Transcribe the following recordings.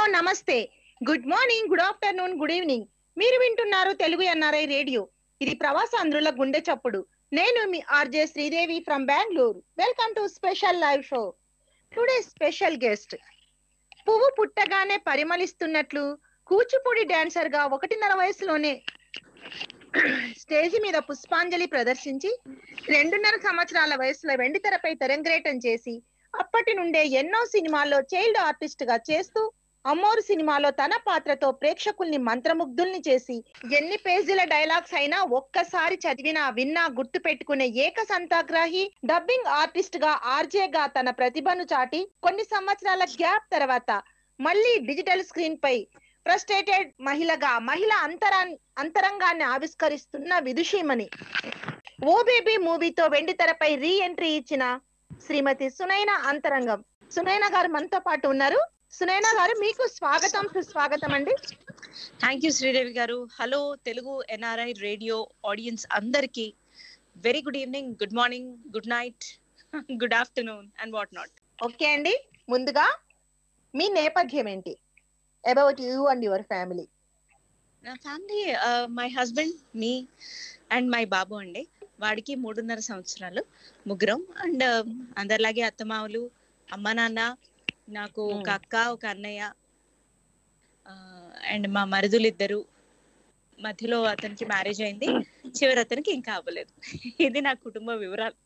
నమస్తే good morning good afternoon good evening మీరు వింటున్నారు తెలుగు ఎన్ఆర్ఐ రేడియో ఇది ప్రవాసాంధ్రుల గుండె చప్పుడు నేను మీ RJ Sridevi from Bengaluru welcome to special live show today special guest పువ్వు పుట్టగానే పరిమళిస్తున్నట్లు కూచిపూడి డాన్సర్ గా ఒకటిన్నర వయసులోనే స్టేజ్ మీద పుష్పాంజలి ప్రదర్శించి రెండున్నర సంవత్సరాల వయసులో వెండి తెరపై తెరంగేటం చేసి అప్పటి నుండే ఎన్నో సినిమాల్లో చైల్డ్ ఆర్టిస్ట్ గా చేస్తూ అమ్మోరు సినిమాలో తన పాత్రతో ప్రేక్షకుల్ని మంత్రముగ్ధుల్ని చేసి ఎన్ని పేజీల డైలాగ్స్ అయినా ఒక్కసారి చదివినా విన్నా గుర్తు పెట్టుకునే ఏక సంతాగ్రాహి డబ్బింగ్ ఆర్టిస్ట్ గా ఆర్జే గా తన ప్రతిభను చాటి కొన్ని సంవత్సరాల గ్యాప్ తర్వాత మళ్ళీ డిజిటల్ స్క్రీన్ పై ఫ్రస్ట్రేటెడ్ మహిళగా మహిళ అంతరా అంతరంగాన్ని ఆవిష్కరిస్తున్న విదుషీమణి ఓ బేబీ మూవీతో వెండి తెరపై రీ ఎంట్రీ ఇచ్చిన శ్రీమతి సునైన అంతరంగం సునైన గారు మనతో పాటు ఉన్నారు సునైన గారు మీకు స్వాగతం సుస్వాగతం అండి థ్యాంక్ యూ శ్రీదేవి గారు hello Telugu NRI radio audiences అందరికి very good evening good morning good night good afternoon and what not okay అండి ముందుగా మీ నేపథ్యం ఏంటి about you and your family నా family my husband me and my బాబు అండి వాడికి మూడున్నర సంవత్సరాలు ముగ్గురం అండ్ అందరిలాగే అత్తమావులు అమ్మ నాన్న నాకు ఒక అక్క ఒక అన్నయ్య అండ్ మా మరుదులు ఇద్దరు మధ్యలో అతనికి మ్యారేజ్ అయింది చివరి అతనికి ఇంకా అవ్వలేదు ఇది నా కుటుంబ వివరాలు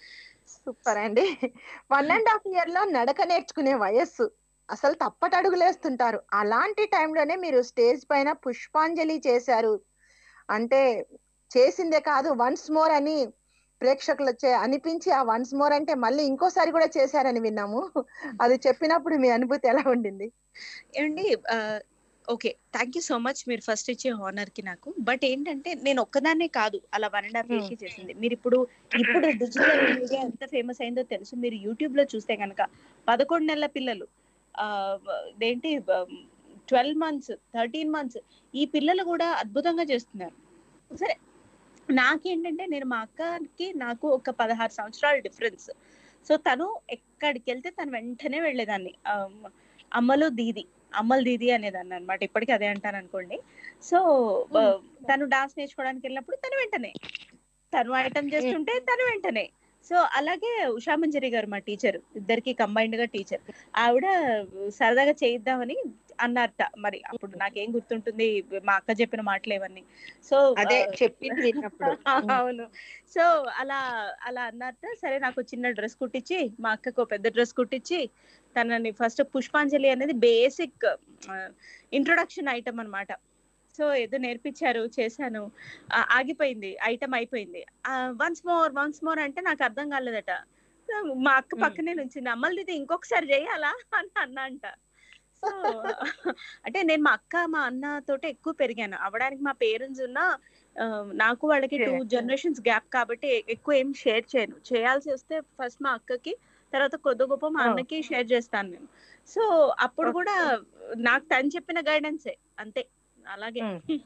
సూపర్ అండి వన్ అండ్ హాఫ్ ఇయర్ లో నడక నేర్చుకునే వయస్సు అసలు తప్పటడుగులేస్తుంటారు అలాంటి టైంలోనే మీరు స్టేజ్ పైన పుష్పాంజలి చేశారు అంటే చేసిందే కాదు వన్స్ మోర్ అని ప్రేక్షకులు వచ్చే అనిపించి ఆ వన్స్ మోర్ అంటే మళ్ళీ ఇంకోసారి కూడా చేశారని విన్నాము అది చెప్పినప్పుడు మీ అనుభూతి ఎలా ఉండింది ఏమండి okay thank you so much మీరు ఫస్ట్ ఇచ్చే హానర్ కి నాకు బట్ ఏంటంటే నేను ఒక్కదాన్నే కాదు అలా వన్ అండ్ హాఫ్ ఇయర్స్ కి చేసింది మీరు ఇప్పుడు ఇప్పుడు డిజిటల్ మీడియా ఎంత ఫేమస్ అయిందో తెలుసు మీరు యూట్యూబ్ లో చూస్తే కనుక పదకొండు నెలల పిల్లలు ఆ ఏంటి ట్వెల్వ్ మంత్స్ థర్టీన్ మంత్స్ ఈ పిల్లలు కూడా అద్భుతంగా చేస్తున్నారు సరే నాకేంటంటే నేను మా అక్కకి నాకు ఒక పదహారు సంవత్సరాల డిఫరెన్స్ సో తను ఎక్కడికి వెళ్తే తను వెంటనే వెళ్ళేదాన్ని అమ్మలు దీది అమ్మలు దీది అనేదాన్ని అనమాట ఇప్పటికీ అదే అంటాను అనుకోండి సో తను డాన్స్ నేర్చుకోవడానికి వెళ్ళినప్పుడు తను వెంటనే తను ఐటమ్ చేస్తుంటే తను వెంటనే సో అలాగే ఉషా మంజరి గారు మా టీచర్ ఇద్దరికి కంబైన్డ్ గా టీచర్ ఆవిడ సరదాగా చేయిద్దామని అన్నారట మరి అప్పుడు నాకేం గుర్తుంటుంది మా అక్క చెప్పిన మాటలు ఇవన్నీ సో అదే చెప్పింది అవును సో అలా అలా అన్నారట సరే నాకు చిన్న డ్రెస్ కుట్టించి మా అక్కకు పెద్ద డ్రెస్ కుట్టించి తనని ఫస్ట్ పుష్పాంజలి అనేది బేసిక్ ఇంట్రొడక్షన్ ఐటమ్ అనమాట సో ఏదో నేర్పించారు చేశాను ఆగిపోయింది ఐటమ్ అయిపోయింది వన్స్ మోర్ వన్స్ మోర్ అంటే నాకు అర్థం కాలేదట మా అక్క పక్కనే నుంచి అమ్మలది ఇంకొకసారి చేయాలా అని అన్నా అంట సో అంటే నేను మా అక్క మా అన్న తోటి ఎక్కువ పెరిగాను అవడానికి మా పేరెంట్స్ ఉన్న నాకు వాళ్ళకి టూ జనరేషన్స్ గ్యాప్ కాబట్టి ఎక్కువ ఏం షేర్ చేయను చేయాల్సి వస్తే ఫస్ట్ మా అక్కకి తర్వాత కొద్ది గొప్ప మా అన్నకి షేర్ చేస్తాను నేను సో అప్పుడు కూడా నాకు తను చెప్పిన గైడెన్సే అంతే అలాగే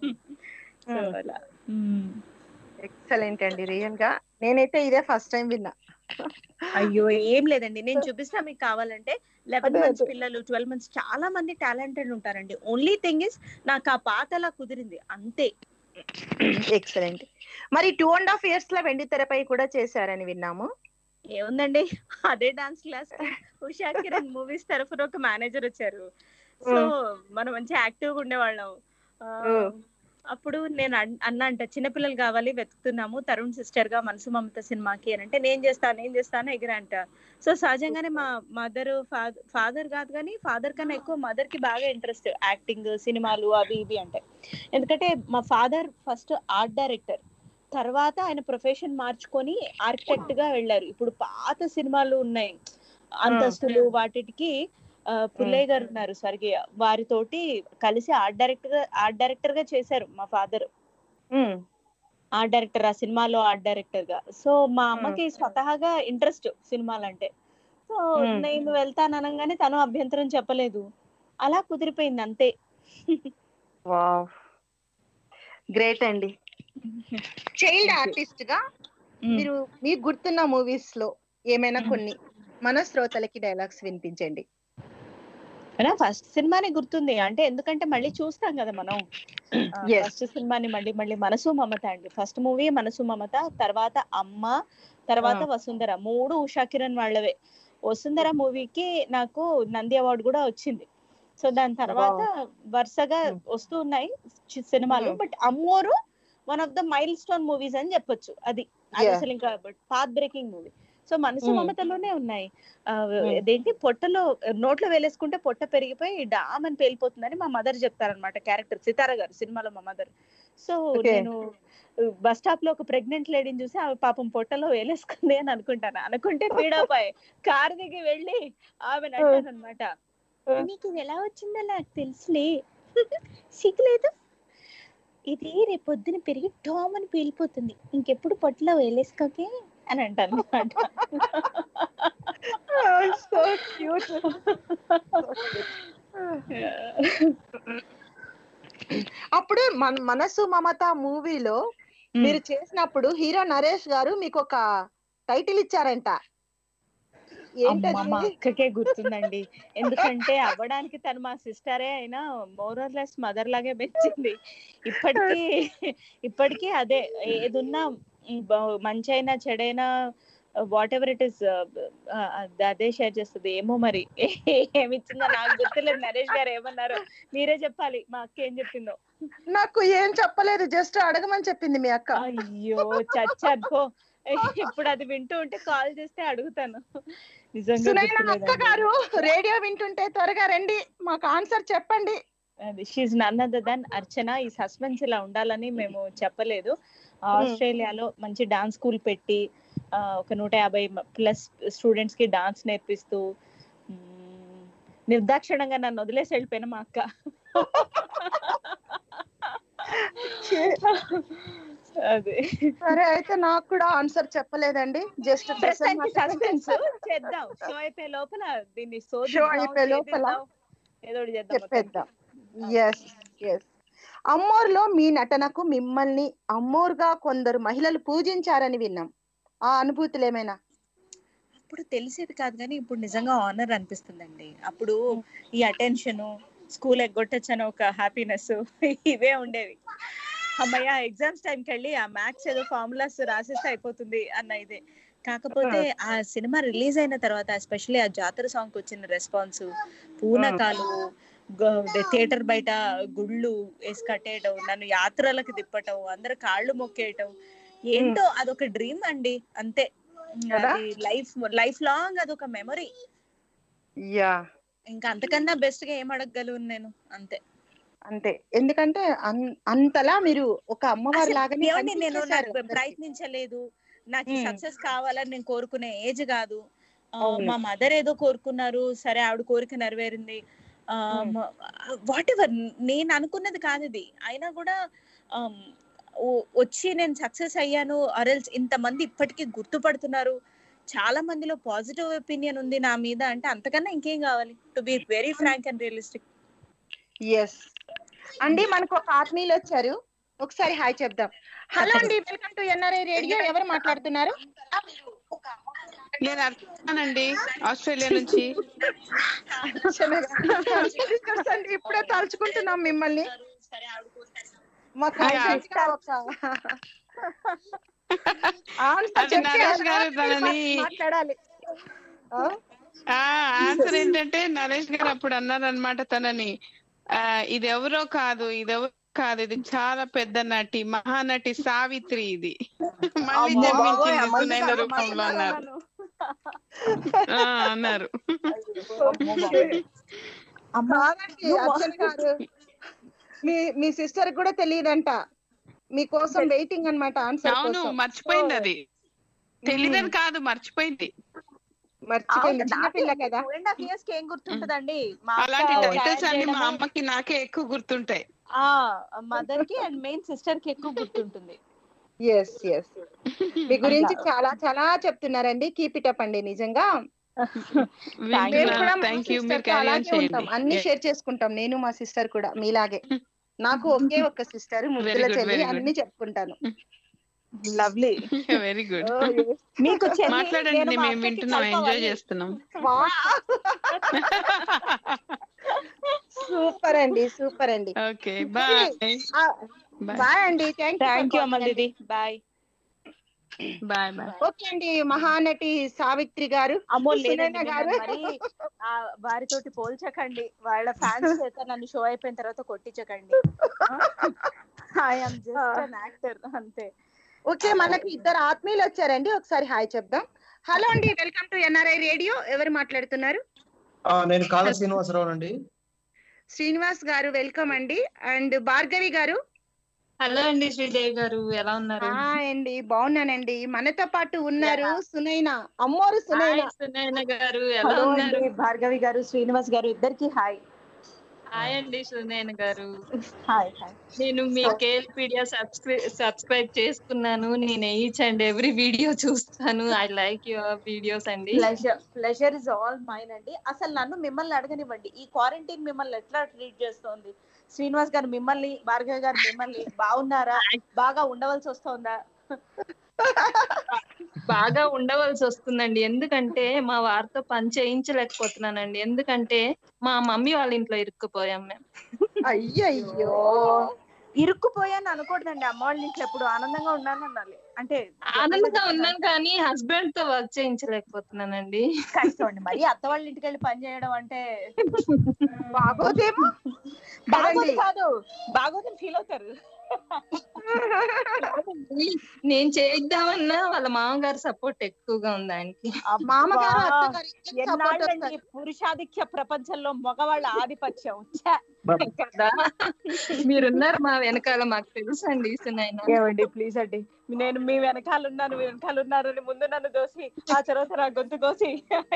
ఎక్సలెంట్ అండి రియల్ గా నేనైతే ఇదే ఫస్ట్ టైం విన్నా అయ్యో ఏం లేదండి నేను చూపిస్తా మీకు కావాలంటే లెవెన్ మంత్స్ పిల్లలు ట్వెల్వ్ మంత్స్ చాలా మంది టాలెంటెడ్ ఉంటారండి ఓన్లీ థింగ్ ఇస్ నాకు ఆ పాత అలా కుదిరింది అంతే ఎక్సలెంట్ మరి టూ అండ్ హాఫ్ ఇయర్స్ లో వెండి తెరపై కూడా చేశారని విన్నాము ఏముందండి అదే dance class Usha Kiran movies తరఫున ఒక మేనేజర్ వచ్చారు సో మనం మంచి యాక్టివ్ గా ఉండేవాళ్ళం అప్పుడు నేను అన్నా అంట చిన్నపిల్లలు కావాలి వెతుకుతున్నాము తరుణ్ సిస్టర్ గా మనసు మమత సినిమాకి అని అంటే నేను చేస్తాను నేను చేస్తాను ఎగిరంట సో సహజంగానే మా మదర్ ఫాదర్ కాదు కానీ ఫాదర్ కన్నా ఎక్కువ మదర్ కి బాగా ఇంట్రెస్ట్ యాక్టింగ్ సినిమాలు అవి ఇవి అంటే ఎందుకంటే మా ఫాదర్ ఫస్ట్ ఆర్ట్ డైరెక్టర్ తర్వాత ఆయన ప్రొఫెషన్ మార్చుకొని ఆర్కిటెక్ట్ గా వెళ్ళారు ఇప్పుడు పాత సినిమాలు ఉన్నాయి అంతస్తులు వాటికి పుల్లయ్య గారు ఉన్నారు స్వర్గీయ వారితోటి కలిసి ఆర్ట్ డైరెక్టర్ గా ఆర్ట్ డైరెక్టర్ గా చేశారు మా ఫాదర్ ఆర్ట్ డైరెక్టర్ ఆ సినిమాలో ఆర్ట్ డైరెక్టర్ గా సో మా అమ్మకి స్వతహాగా ఇంట్రెస్ట్ సినిమాలంటే సో నేను వెళ్తాను అనగానే తను అభ్యంతరం చెప్పలేదు అలా కుదిరిపోయింది అంతే గ్రేట్ అండి చైల్డ్ ఆర్టిస్ట్ గా మీరు మీకు గుర్తున్న మూవీస్ లో ఏమైనా కొన్ని మన శ్రోతలకి డైలాగ్స్ వినిపించండి ఫస్ట్ సినిమానే గుర్తుంది అంటే ఎందుకంటే మళ్ళీ చూస్తాం కదా మనం Yes. ఫస్ట్ సినిమాని మళ్ళీ మళ్ళీ మనసు మమత అండి ఫస్ట్ మూవీ మనసు మమత తర్వాత అమ్మ తర్వాత ఆ. వసుంధర మూడు ఉషా కిరణ్ వాళ్ళవే వసుంధర మూవీకి నాకు నంది అవార్డు కూడా వచ్చింది సో దాని తర్వాత వరుసగా Hmm. వస్తూ ఉన్నాయి చి- సినిమాలు Hmm. But Ammoru one of the milestone movies అని చెప్పొచ్చు అది అది Yeah. అసలు ఇంకా పాత్ బ్రేకింగ్ మూవీ సో మనసు Hmm. మమతలోనే ఉన్నాయి ఆ, Hmm. అదేంటి పొట్టలో నోట్లో వేలేసుకుంటే పొట్ట పెరిగిపోయి డామ్ అని పేలిపోతుందని మా మదర్ చెప్తారనమాట క్యారెక్టర్ సితార గారు సినిమాలో మా మదర్ సో Okay. నేను బస్ స్టాప్ లో ఒక ప్రెగ్నెంట్ లేడీని చూసి ఆమె పాపం పొట్టలో వేలేసుకుంది అని అనుకుంటాను అనుకుంటే పీడాపాయ్ కారు దిగి వెళ్ళి ఆమె అంటాను అనమాట నీకు ఇది ఎలా వచ్చిందో నాకు తెలుసులే సిగ్గులేదు ఇది రేపు పొద్దున పెరిగి టోమ్ అని పేలిపోతుంది ఇంకెప్పుడు పొట్టలో వేలేసుకోకే అని అంటాను అనమాట సో క్యూట్ అప్పుడు మన మనసు మమత మూవీలో మీరు చేసినప్పుడు హీరో నరేష్ గారు మీకు ఒక టైటిల్ ఇచ్చారంట అమ్మ, మా ఏంటది అక్కకే గుర్తుందండి ఎందుకంటే అవ్వడానికి తను మా సిస్టరే అయినా మోరర్లెస్ మదర్ లాగే పెంచింది ఇప్పటికీ ఇప్పటికీ అదే ఏదున్నా ఉమ్, బ- మంచైనా చెడైనా వాట్ ఎవర్ ఇట్ ఇస్ అదే షేర్ చేస్తుంది ఏమో మరి ఏమి ఇచ్చిందో నాకు గుర్తులేదు నరేష్ గారు ఏమన్నారో మీరే చెప్పాలి మా అక్క ఏం చెప్పిందో నాకు ఏం చెప్పలేదు జస్ట్ అడగమని చెప్పింది మీ అక్క అయ్యో చచ్చాను పో ఇప్పుడు అది వింటూ ఉంటే కాల్ చేస్తే అడుగుతాను నిజంగా సునైన అక్క గుర్తులేదండి. గారు రేడియో వింటుంటే త్వరగా రండి మాకు ఆన్సర్ చెప్పండి అది షీజ్ నన్ అదర్ దాన్ అర్చన ఈ సస్పెన్స్ ఇలా ఉండాలని మేము చెప్పలేదు ఆస్ట్రేలియాలో మంచి డాన్స్ స్కూల్ పెట్టి ఆ, ఒక నూట యాభై ప్లస్ స్టూడెంట్స్ కి డాన్స్ నేర్పిస్తూ మ్మ్, నిర్దాక్షిణంగా నన్ను వదిలేసి వెళ్ళిపోయిన మా అక్క అదే సరే అయితే నాకు కూడా ఆన్సర్ చెప్పలేదండి జస్ట్ ప్రస్తుతానికి సస్పెన్స్ చేద్దాం షో అయిపోయే లోపల దీన్ని శోధిద్దాం, Show అయిపోయే లోపల ఛేదిద్దాం, ఏదో ఒకటి చేద్దాం మొత్తానికి. చెప్పేద్దాం ఎస్ ఎస్ అమ్మోర్లో మీ నటనకు మిమ్మల్ని అమ్మోర్గా కొందరు మహిళలు పూజించారని విన్నాం ఆ అనుభూతులు ఏమైనా అప్పుడు తెలిసేది కాదు కానీ ఇప్పుడు నిజంగా ఆనర్ అనిపిస్తుందండి అప్పుడు ఈ అటెన్షన్ స్కూల్ ఎగ్గొట్టొచ్చని ఒక హ్యాపీనెస్ ఇవే ఉండేవి అమ్మయ్య ఎగ్జామ్స్ టైంకి వెళ్ళి ఆ మ్యాథ్స్ ఏదో ఫార్ములాస్ రాసేస్తే అయిపోతుంది అన్న ఇదే కాకపోతే ఆ సినిమా రిలీజ్ అయిన తర్వాత ఎస్పెషల్లీ ఆ జాతర సాంగ్ వచ్చిన రెస్పాన్స్ పూనకాలు థియేటర్ బయట గుళ్ళు వేసి కట్టేయటం నన్ను యాత్రలకు తిప్పటం అందరు కాళ్ళు మొక్కేయటం ఏంటో అదొక డ్రీమ్ అండి అంతే కదా? అది లైఫ్ లైఫ్ లాంగ్ అదొక మెమరీ యా ఇంకా అంతకన్నా బెస్ట్ గా ఏం అడగగలను నేను అంతే అంతే ఎందుకంటే అన్- అంతలా మీరు ఒక అమ్మవారి అసలు లాగానే ఏమండి నేను కనిపించేశారు నాకు అందరికీ. ప్రయత్నించలేదు నాకు మ్మ్. సక్సెస్ కావాలని నేను కోరుకునే ఏజ్ కాదు ఆ, అవును. మా మదర్ ఏదో కోరుకున్నారు సరే ఆవిడ కోరిక నెరవేరింది మ్మ్. వాట్ ఎవర్ నేను అనుకున్నది కాదు ఇది అయినా కూడా ఆమ్, ఓ- వచ్చి నేను సక్సెస్ అయ్యాను అరల్స్ ఇంతమంది ఇప్పటికీ గుర్తుపడుతున్నారు చాలా మందిలో పాజిటివ్ ఒపీనియన్ ఉంది నా మీద అంటే అంతకన్నా ఇంకేం కావాలి to be very frank and realistic yes అండి మనకు ఒక ఆత్మీయులు వచ్చారు ఒకసారి హాయ్ చెప్దాం హలో అండి వెల్కమ్ టు ఎన్ఆర్ఐ రేడియో ఎవరు మాట్లాడుతున్నారు నేను అర్థానండి ఆస్ట్రేలియా నుంచి Congratulations అండి ఇప్పుడే తలుచుకుంటున్నాం మిమ్మల్ని మాకు Yeah. urgent గా ఒక answer అది చెప్పి నరేష్ గారు అలా తనని మాట్లాడాలి ఆ? ఆ ఆన్సర్ ఏంటంటే నరేష్ గారు అప్పుడు అన్నారనమాట తనని ఆ ఇది ఎవరో కాదు ఇది ఎవరో కాదు ఇది చాలా పెద్ద నటి మహానటి సావిత్రి ఇది మళ్ళీ అమ్మో బాబోయ్, జన్మించింది అమ్మకి సునైన కాదు, రూపంలో అన్నారు ఆ, అన్నారు కాదండి అర్చన గారు మీ మీ సిస్టర్ కూడా తెలియదంట మీకోసం వెయిటింగ్ అన్నమాట ఆన్సర్ అవును కోసం మర్చిపోయింది అది తెలియదని కాదు మర్చిపోయింది మర్చిపోయింది చిన్నపిల్ల కదా టూ అండ్ హాఫ్ ఇయర్స్ కి ఏం గుర్తుంటదండి మా అక్క అలాంటి టైటిల్స్ tag అన్ని మా చేయడము, అమ్మకి నాకే ఎక్కువ గుర్తుంటాయి ఆ మదర్ కి అండ్ మెయిన్ సిస్టర్ కి ఎక్కువ గుర్తుంటుంది ఎస్ ఎస్ మీ గురించి చాలా చాలా చెప్తున్నారండి కీప్ ఇట్ అప్ అండి నిజంగా మేము కూడా మా థ్యాంక్ యూ sister మీరు తో క్యారీ ఆన్ అలాగే ఉంటాం చేయండి అన్ని షేర్ చేసుకుంటాం నేను మా సిస్టర్ కూడా మీలాగే నాకు ఒకే ఒక్క సిస్టర్ ముద్దుల good, చెల్లి very good. అన్ని చెప్పుకుంటాను లవ్లీ వెరీ గుడ్ మీకు చెల్లి, మాట్లాడండి నేను మా మేము అక్కకి వింటున్నాం కలపాలి. ఎంజాయ్ చేస్తున్నాం సూపర్ అండి సూపర్ అండి ఓకే బాయ్ ఆ, బాయ్ బాయ్ అండి థ్యాంక్ థ్యాంక్ యూ అమ్మ దీది బాయ్ బాయ్ బాయ్ ఓకే అండి మహానటి సావిత్రి గారు అమ్మో సునైన లేదండి గారు. మరి ఆ వారితోటి పోల్చకండి వాళ్ళ ఫ్యాన్స్ చేత నన్ను షో అయిపోయిన తర్వాత కొట్టించకండి ఐఎమ్ జస్ట్ అన్ యాక్టర్ అంతే ఓకే మనకి ఇద్దరు ఆత్మీయులు వచ్చారండి ఒకసారి హాయ్ చెప్దాం హలో అండి వెల్కమ్ టు ఎన్ఆర్ఐ రేడియో ఎవరు మాట్లాడుతున్నారు ఆ, నేను కాళ శ్రీనివాసరావు అండి శ్రీనివాస్ గారు వెల్కమ్ అండి అండ్ భార్గవి గారు హలో అండి శ్రీదేవి గారు ఎలా ఉన్నారు హాయ్ అండి బాగున్నానండి మనతో పాటు ఉన్నారు సునైన అమ్మోరు సునైన హాయ్ సునయన గారు ఎలా హలో ఉన్నారు అండి భార్గవి గారు శ్రీనివాస్ గారు ఇద్దరికి హాయ్ హాయ్ అండి సునయన గారు హాయ్ హాయ్ నేను మీ కేఎల్పీడియా సబ్స్క్రైబ్ సబ్స్క్రైబ్ చేసుకున్నాను నేను ఈచ్ అండ్ ఎవ్రీ వీడియో చూస్తాను ఐ లైక్ యువర్ వీడియోస్ అండి pleasure pleasure is all mine అండి అసలు నన్ను మిమ్మల్ని అడగనివ్వండి ఈ క్వారంటైన్ మిమ్మల్ని ఎట్లా ట్రీట్ చేస్తోంది శ్రీనివాస్ గారు మిమ్మల్ని భార్గవి గారు మిమ్మల్ని బాగున్నారా బాగా ఉండవలసి వస్తోందా బాగా ఉండవలసి వస్తుందండి ఎందుకంటే మా వారితో పని చేయించలేకపోతున్నానండి ఎందుకంటే మా మమ్మీ వాళ్ళ ఇంట్లో ఇరుక్కుపోయాం మేము అయ్యయ్యో ఇరుక్కుపోయాను అనకూడదండి అమ్మ వాళ్ళ ఇంట్లో ఎప్పుడు ఆనందంగా ఉన్నాను అనాలి అంటే ఆనందంగా ఉన్నాను కానీ హస్బెండ్ తో వర్క్ చేయించలేకపోతున్నానండి కష్టం మరి అత్త వాళ్ళ ఇంటికి వెళ్ళి పని చేయడం అంటే బాగోదేమో బాగోదు పదండి. కాదు బాగోదని ఫీల్ అవుతారు నేను చేద్దామన్నా వాళ్ళ మామగారు సపోర్ట్ ఎక్కువగా ఉంది ఆయనకి మామగారు అబ్బా. అత్తగారు ఇద్దరు support ఎన్నాళ్ళండి వస్తారు. పురుషాధిక్య ప్రపంచంలో మగవాళ్ళ ఆధిపత్యం ఛ! కదా మీరున్నారు మా వెనకాల మాకు తెలుసు అండి సునైనా ఏమండి ప్లీజ్ అండి నేను మీ వెనకాల ఉన్నాను మీ వెనకాల ఉన్నారు అని ముందు నన్ను దోసి ఆ తర్వాత నా గొంతు కోసి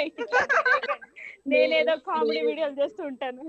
నేనేదో కామెడీ వీడియోలు చేస్తూ ఉంటాను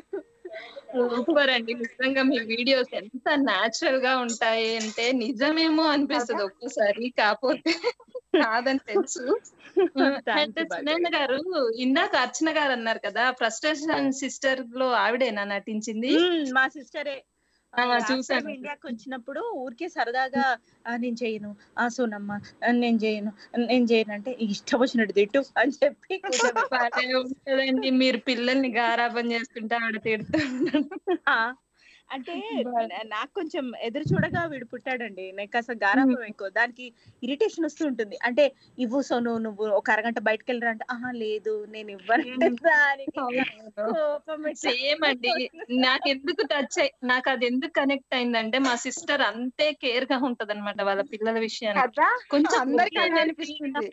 సూపర్ అండి నిజంగా మీ వీడియోస్ ఎంత నాచురల్ గా ఉంటాయి అంటే నిజమేమో అనిపిస్తుంది ఒక్కోసారి కాకపోతే కాదని తెలుసు Thank అయితే you, భార్గవి. సునైన గారు ఇందాక అర్చన గారు అన్నారు కదా ఫ్రస్ట్రేషన్ సిస్టర్ లో ఆవిడేనా నటించింది మ్మ్, మా సిస్టరే ఆ, చూశాను. ఇండియాకి వచ్చినప్పుడు ఊరికే సరదాగా "ఆ, నేను చేయను ఆ సోనమ్మ ఆ, నేను చేయను నేను చేయను అంటే ఇష్టం వచ్చినట్టు తిట్టు అని చెప్పి కూర్చోబెట్టి, భలే ఉంటదండి మీరు పిల్లల్ని గారాబం చేసుకుంటే ఆవిడ తిడుతుంటారు "ఆ." అంటే నా- నాకు కొంచెం ఎదురు చూడగా వీడు పుట్టాడండి నాకు కాస్త గారాబం ఎక్కువ దానికి ఇరిటేషన్ వస్తూ ఉంటుంది అంటే ఇవ్వు సోను నువ్వు ఒక అరగంట బయటకు వెళ్ళరా అంటే ఆహా లేదు నేను ఇవ్వనంటే దానికి కోపం ఇట్లా సేమ్ అండి నాకు ఎందుకు టచ్ నాకు అది ఎందుకు కనెక్ట్ అయిందంటే మా సిస్టర్ అంతే కేర్ గా ఉంటది అనమాట వాళ్ళ పిల్లల విషయాన్ని కదా కొంచెం అందరికీ free అలా గా- అనిపిస్తుంది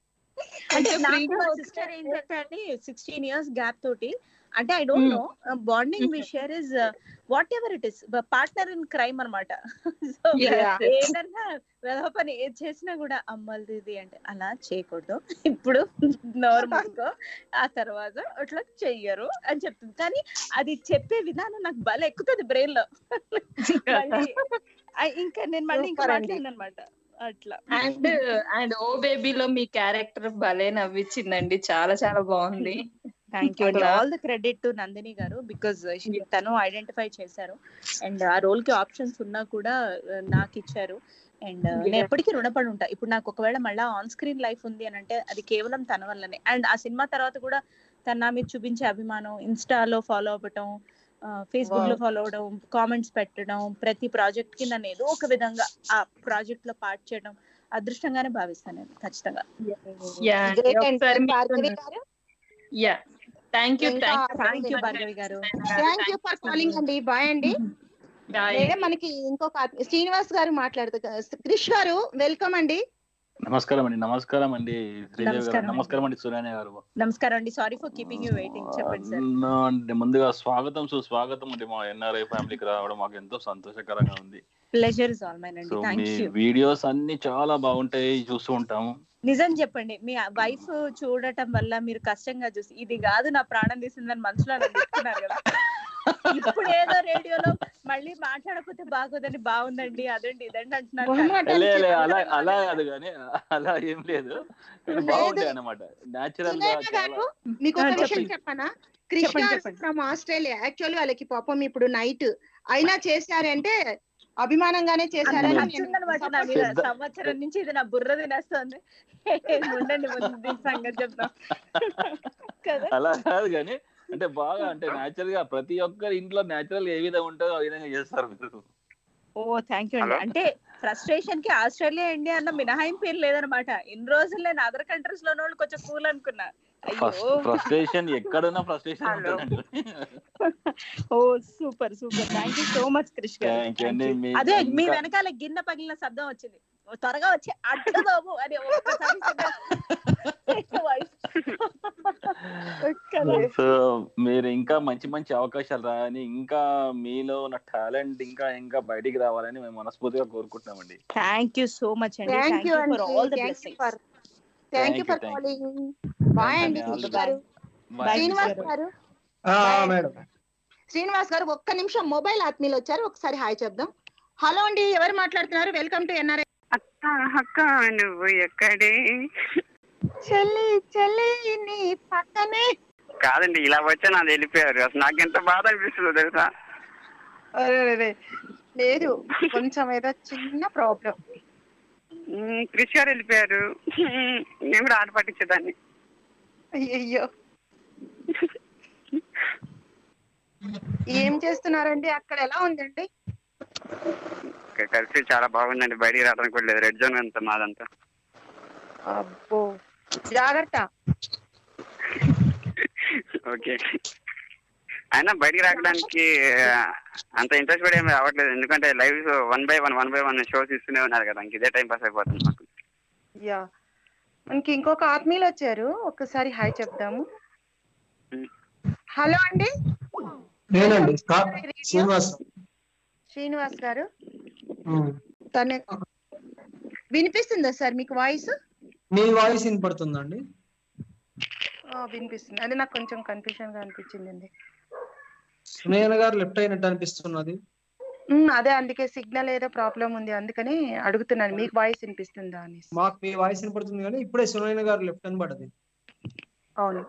అంటే కొంచెం నాకు free గా మా వదిలేస్తే- సిస్టర్ ఏంటంటే అండి సిక్స్టీన్ ఇయర్స్ గ్యాప్ తోటి అంటే I don't know bonding we share is whatever it is partner in crime అనమాట సో Yeah. ఏదన్నా వెధవ పని ఏది చేసినా కూడా అమ్మలది ఇది అంటే అలా చేయకూడదు ఇప్పుడు నోరు మూసుకో ఆ తర్వాత అట్లా చెయ్యరు అని చెప్తుంది కానీ అది చెప్పే విధానం నాకు బల ఎక్కుతుంది బ్రెయిన్ లో మళ్ళీ ఆ, ఇంకా నేను మళ్ళీ ఇంకా Super అండి. మాట్లాడను అనమాట అట్లా అండ్ అండ్ ఓ బేబీలో మీ క్యారెక్టర్ భలే నవ్వించిందండి చాలా చాలా బాగుంది థ్యాంక్ యూ అట్లా. All the credit to Nandini గారు బికాజ్ తను ఐడెంటిఫై చేశారు అండ్ ఆ రోల్ కి ఆప్షన్స్ ఉన్నా కూడా uh, నాకు ఇచ్చారు అండ్ నేను Yeah. ఎప్పటికీ రుణపడి ఉంటా ఇప్పుడు నాకు ఒకవేళ మళ్ళీ ఆన్ స్క్రీన్ లైఫ్ ఉంది అని అంటే అది కేవలం తన వల్లనే అండ్ ఆ సినిమా తర్వాత కూడా తన నా మీద చూపించే అభిమానం ఇన్స్టాలో ఫాలో అవ్వటం ఫేస్బుక్ లో Wow. ఫాలో అవడం కామెంట్స్ పెట్టడం ప్రతి ప్రాజెక్ట్ కి నన్ను ఏదో ఒక విధంగా ఆ ప్రాజెక్ట్ లో పార్ట్ చేయడం అదృష్టంగానే భావిస్తాను నేను ఖచ్చితంగా యా Great అండి, ఒకసారి భార్గవి గారు యా థ్యాంక్ యూ ఇంకా థ్యాంక్ యూ భార్గవి గారు థ్యాంక్ యూ ఫర్ కాలింగ్ అండి బాయ్ అండి లేదా మనకి ఇంకొక ఆత్మ- శ్రీనివాస్ గారు మాట్లాడుతూ క్రిష్ గారు వెల్కమ్ అండి నమస్కారం అండి నమస్కారం అండి శ్రీదేవి గారు నమస్కారం అండి. నమస్కారం అండి సురేణ గారు నమస్కారం అండి sorry for keeping you waiting చెప్పండి సార్ No, అంటే ముందుగా స్వాగతం సుస్వాగతం అండి మా ఎన్ఆర్ఐ ఫ్యామిలీకి రావడం మాకు ఎంతో సంతోషకరంగా ఉంది ప్లెజర్ ఇస్ ఆల్ మైన్ అండి సో మీ థ్యాంక్ యూ వీడియోస్ అన్ని చాలా బాగుంటాయి చూస్తూ ఉంటాము నిజం చెప్పండి మీ వైఫ్ చూడటం వల్ల మీరు కష్టంగా చూసి ఇది కాదు నా ప్రాణం తీసిందని మనసులో అనుకున్నారు కదా ఇప్పుడు ఏదో రేడియోలో మళ్ళీ మాట్లాడకపోతే బాగోదని బాగుందండి అదండి ఇదండి అంటున్నారు మొహమాటం లే, లే, అలా చెప్పకుండా అలా కాదు కానీ అలా ఏం లేదు కానీ లేదు. బాగుంటాయి అన్నమాట న్యాచురల్ గా సునైన గారు చాలా మీకు ఒక ఆ, విషయం చెప్పండి. చెప్పనా క్రిష్ చెప్పండి, గారు చెప్పండి. ఫ్రమ్ ఆస్ట్రేలియా యాక్చువల్లీ వాళ్ళకి పాపం ఇప్పుడు నైట్ అయినా చేశారంటే అభిమానంగానే చేశారని నేను నచ్చిందనమాట నా support మీద పెద్ద- సంవత్సరం నుంచి ఇది నా బుర్ర తినేస్తుంది ఉండండి ముందు దీని సంగతి చెప్తాం కదా అలా కాదు కానీ అంటే బాగా అంటే న్యాచురల్ గా ప్రతి ఒక్కరి ఇంట్లో న్యాచురల్ ఏ విధంగా ఉంటుందో ఆ విధంగా చేస్తారు మీరు ఓ థ్యాంక్ యూ అండి Hello? అంటే ఫ్రస్ట్రేషన్ కి ఆస్ట్రేలియా ఇండియా అన్న మినహాయింపు ఏం లేదనమాట ఇన్ని రోజులు నేను అదర్ కంట్రీస్ లో వాళ్ళు కొంచెం కూల్ అనుకున్నా ఫస్ట్ అయ్యో ఫ్రస్ట్రేషన్ ఎక్కడున్నా ఫ్రస్ట్రేషన్ Hello. ఉంటుందండి oh super super thank you so much Krish గారు థ్యాంక్ యూ అండి Thank you. మీ- అదే మీ ఇంకా- వెనకాల గిన్నె పగిలిన శబ్దం వచ్చింది ఓ త్వరగా వచ్చి అడ్డదాము అని ఒక్కసారి కదా సో మీరు ఇంకా మంచి మంచి అవకాశాలు రాని ఇంకా మీలో ఉన్న టాలెంట్ ఇంకా ఇంకా బయటికి రావాలని మేము మనస్ఫూర్తిగా కోరుకుంటున్నామండి థ్యాంక్ యూ సో మచ్ అండి thank thank you you for all the thank you blessings for thank you Thank you, for thank you. Calling bye అండి Thank you, శ్రీనివాస్ గారు Bye, శ్రీనివాస్ Krishna గారు ఆ, Bye. మేడం శ్రీనివాస్ గారు ఒక్క నిమిషం మొబైల్ ఆత్మీయులు వచ్చారు ఒకసారి హాయ్ చెప్దాం హలో అండి ఎవరు మాట్లాడుతున్నారు వెల్కమ్ టు ఎన్ఆర్ఐ అక్క అక్క నువ్వు ఎక్కడే చెల్లి చెల్లి నీ పక్కనే కాదండి ఇలా వచ్చా నాది వెళ్ళిపోయారు అసలు నాకు ఎంత బాధ అనిపిస్తుందో తెలుసా అరెరెరె. లేదు కొంచెం ఏదో చిన్న ప్రాబ్లం ఉమ్, క్రిష్ గారు వెళ్ళిపోయారు ఉమ్, నేను కూడా ఆట పట్టించేదాన్ని అయ్యయ్యో ఏం చేస్తున్నారండి అక్కడ ఎలా ఉందండి ఇక్కడ కలిసి చాలా బాగుందండి బయటికి రావడానికి కూడా లేదు రెడ్ జోన్ అంతా మాదంతా అబ్బో జాగ్రత్త ఓకే అయినా బయటికి రావడానికి ఆ, అంత ఇంట్రెస్ట్ కూడా ఏమి రావట్లేదు ఎందుకంటే live one by one one by one shows ఇస్తూనే ఉన్నారు కదా ఇంక ఇదే టైం పాస్ అయిపోతుంది మాకు యా మనకి ఇంకొక ఆత్మీయులు వచ్చారు ఒక్కసారి హాయ్ చెప్దాము హలో అండి నేనండి కా- శ్రీనివాస్ శ్రీనివాస్ గారు ఉమ్. తన వినిపిస్తుందా సార్ మీకు వాయిస్ మీ వాయిస్ వినపడుతుందండి వినిపిస్తుంది అది నాకు కొంచెం కన్ఫ్యూజన్ గా అనిపించిందండి సునయన గారు లెఫ్ట్ అయినట్టు అనిపిస్తున్నది ఉమ్, అదే అందుకే సిగ్నల్ ఏదో ప్రాబ్లం ఉంది అందుకని అడుగుతున్నాను మీకు వాయిస్ వినిపిస్తుందా అని మాకు మీ వాయిస్ వినపడుతుంది కానీ ఇప్పుడే సునయన గారు లెఫ్ట్ అని పడది అవును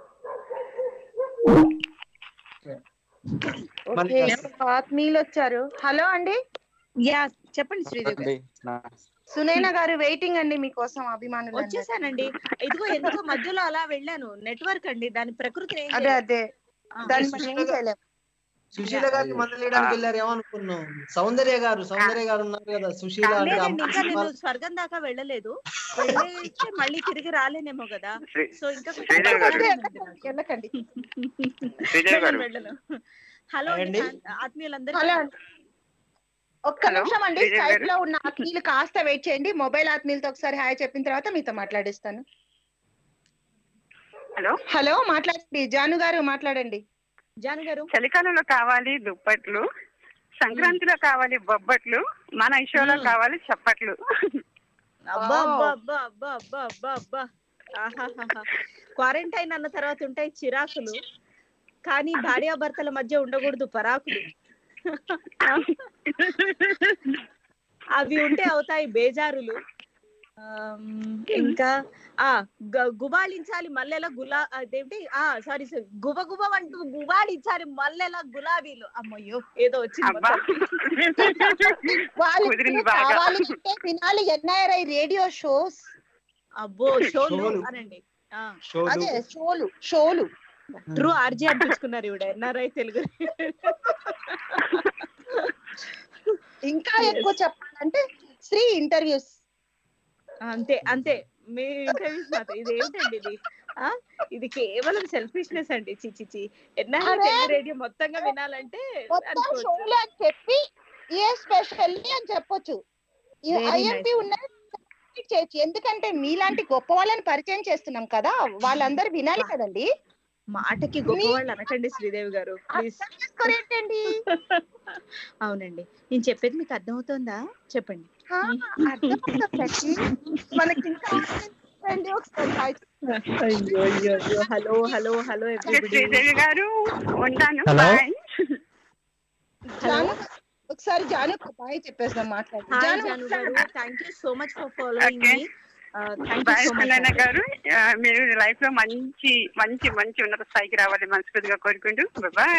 మళ్ళీ ఓకే చేస్తా. ఆత్మీయులు వచ్చారు హలో అండి యా చెప్పండి శ్రీదేవి గారు. సునైన గారు వెయిటింగ్ అండి మీకోసం అభిమానులు అందరూ. వచ్చేసానండి ఇదిగో ఎందుకో మధ్యలో అలా వెళ్ళాను నెట్వర్క్ అండి దాని ప్రకృతి ఏం అదే చేయలేదు. అదే ఆ. దాన్ని మనం ఏం చేయలేం సుశీల గారిని మందలేయడానికి వెళ్ళారు ఏమనుకున్నాం సౌందర్య గారు సౌందర్య గారు ఉన్నారు కదా సుశీల అంటే లేదండి ఇంకా నేను అమ్మ- స్వర్గం దాకా వెళ్ళలేదు వెళ్ళేస్తే మళ్ళీ తిరిగి రాలేనేమో కదా శ్రీ సో ఇంకా శ్రీదేవి గారు. వెళ్ళకండి శ్రీదేవి గారు వెళ్ళను హలో అండి ఏండి? ఆత్మీయులందరూ హలో అండి ఒక్క హలో, నిమిషం అండి శ్రీదేవి స్కైప్ గారు. లో ఉన్న ఆత్మీయులు కాస్త వెయిట్ చేయండి మొబైల్ ఆత్మీయులతో ఒకసారి హాయ్ చెప్పిన తర్వాత మీతో మాట్లాడిస్తాను హలో హలో మాట్లాడండి జాను గారు మాట్లాడండి జాను గారు చలికాలంలో కావాలి దుప్పట్లు సంక్రాంతిలో కావాలి బొబ్బట్లు మన షోలో మ్మ్. కావాలి చప్పట్లు అబ్బా Wow. అబ్బా అబ్బా అబ్బా అబ్బా అబ్బా అబ్బా ఆహాహాహా క్వారంటైన్ అన్న తర్వాత ఉంటాయి చిరాకులు కానీ భార్యాభర్తల మధ్య ఉండకూడదు పరాకులు అవి ఉంటే అవుతాయి బేజారులు ఆమ్, ఇంకా ఆ గ- గుబాళించాలి మల్లెల గులా అదేంటి ఆ సారీ సారీ గుబ గుబ అంటూ గుబాళించాలి మల్లెల గులాబీలు అమ్మయ్యో ఏదో వచ్చింది అబ్బా మొత్తం. వాళ్ళు కుదిరింది ఇప్పుడు బాగా. కావాలి అంటే వినాలి ఎన్ఐఆర్ఐ రేడియో షోస్ అబ్బో షోలు షోలు. అనండి ఆ షోలు అదే షోలు షోలు ట్రూ ఆర్జీ అనిపించుకున్నారు ఇవిడ ఎన్ఆర్ఐ తెలుగు ఇంకా ఎక్కువ చెప్పాలంటే శ్రీ ఇంటర్వ్యూస్ అంతే అంతే మీ ఇంటర్వ్యూస్ మాత్రం ఇది ఏంటండి ఇది ఆ ఇది కేవలం సెల్ఫిష్నెస్ అండి చిచి చి ఎన్ఆర్ఐ అరే! తెలుగు రేడియో మొత్తంగా వినాలంటే మొత్తం అనుకోవచ్చు షోలు అని చెప్పి ఏ స్పెషల్ అని చెప్పొచ్చు Very ఐఎంపి nice. ఉన్నది చేయొచ్చు ఎందుకంటే మీలాంటి గొప్ప వాళ్ళని పరిచయం చేస్తున్నాం కదా వాళ్ళందరూ వినాలి కదండి మాటకి గొప్ప వాళ్ళు అనకండి శ్రీదేవి గారు ప్లీజ్ అర్థం చేసుకోరేంటండి అవునండి నేను చెప్పేది మీకు అర్థమవుతోందా చెప్పండి ఆ, అర్థమవుతుందా ప్రతి? మనకి ఇంకా రండి ఒకసారి హాయ్ అయ్యో అయ్యో అయ్యో hello hello hello everybody Sridevi గారు ఉంటాను Hello? Bye. జాను ఒకసారి జాను బాయ్ చెప్పేద్దాం మాట్లాడి హాయ్ జాను జాను గారు thank you so much for following Okay. మీ thank you bye so Sunaina much గారు ఆ, మీరు లైఫ్ లో మంచి మంచి మంచి ఉన్నత స్థాయికి రావాలి మనస్ఫూర్తిగా కోరుకుంటూ బాయ్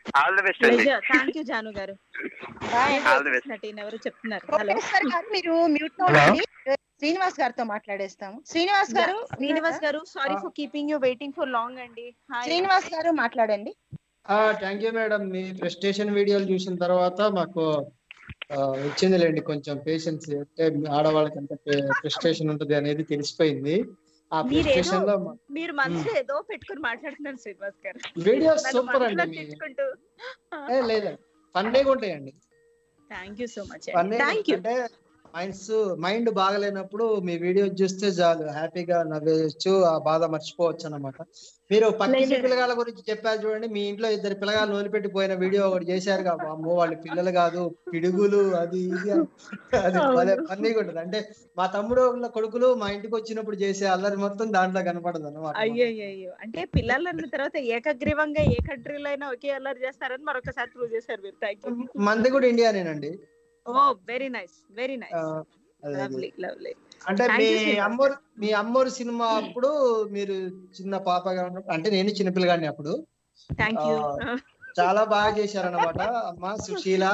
ఆల్ ది బెస్ట్ అండి థ్యాంక్ యూ జాను గారు బాయ్ ఆల్ ది బెస్ట్ నటీన్ ఎవరు చెప్తున్నారు హలో కోటేశ్వర్ గారు మీరు మ్యూట్ లో Hello. ఉండండి శ్రీనివాస్ గారితో మాట్లాడేస్తాము శ్రీనివాస్ గారు శ్రీనివాస్ గారు sorry for keeping you waiting for long అండి హాయ్ శ్రీనివాస్ గారు మాట్లాడండి థ్యాంక్ యూ మేడం మీ ప్రెస్టేషన్ వీడియోలు చూసిన తర్వాత మాకు ఆ, వచ్చిందిలేండి కొంచెం పేషెన్స్ అంటే మీ ఆడవాళ్ళకి ఎంత ప్రెస్టేషన్ ఉంటుంది అనేది తెలిసిపోయింది ఆ మీరేదో- ప్రెస్టేషన్ లో మా- మీరు మనసులో ఏదో పెట్టుకుని మాట్లాడుతున్నారు శ్రీనివాస్ గారు వీడియోస్ నన్ను సూపర్ మనసులో అండి మీ- తిట్టుకుంటూ ఏ, లేదండి ఫన్నీగా ఉంటాయండి thank you so much funny thank you అంటే మైండ్స్ మైండ్ బాగలేనప్పుడు మీ వీడియో చూస్తే చాలు హ్యాపీగా నవ్వేయచ్చు ఆ బాధ మర్చిపోవచ్చు అన్నమాట మీరు పక్కింటి Pleasure. పిల్లగాళ్ళ గురించి చెప్పారు చూడండి మీ ఇంట్లో ఇద్దరు పిల్లగాళ్ళు వదిలిపెట్టి పోయిన వీడియో ఒకటి చేశారు కదా అమ్మో వాళ్ళ పిల్లలు కాదు పిడుగులు అది ఇది అని. అది భలే ఫన్నీగా ఉంటుంది అంటే మా తమ్ముడు వాళ్ళ కొడుకులు మా ఇంటికి వచ్చినప్పుడు చేసే అల్లరి మొత్తం దాంట్లో కనపడదు అనమాట అయ్యో అయ్యో అంటే పిల్లలు అన్న తర్వాత ఏకగ్రీవంగా ఏ కంట్రీలో అయినా ఒకే అల్లరి చేస్తారని మరొకసారి ప్రూవ్ చేశారు మీరు థ్యాంక్ యూ మంది కూడా ఇండియానేనండి ఓ వెరీ నైస్ వెరీ ఆ, నైస్ అదే, అదే. లవ్లీ లవ్లీ అంటే Thank మీ you, శ్రీనివాస్. అమ్మోరు మీ అమ్మోరు సినిమా అప్పుడు మీరు చిన్న పాపగా ఉన్నప్పుడు అంటే నేను చిన్నపిల్లగాడిని అప్పుడు థ్యాంక్ యూ ఆ, చాలా బాగా చేశారన్నమాట అమ్మ సుశీల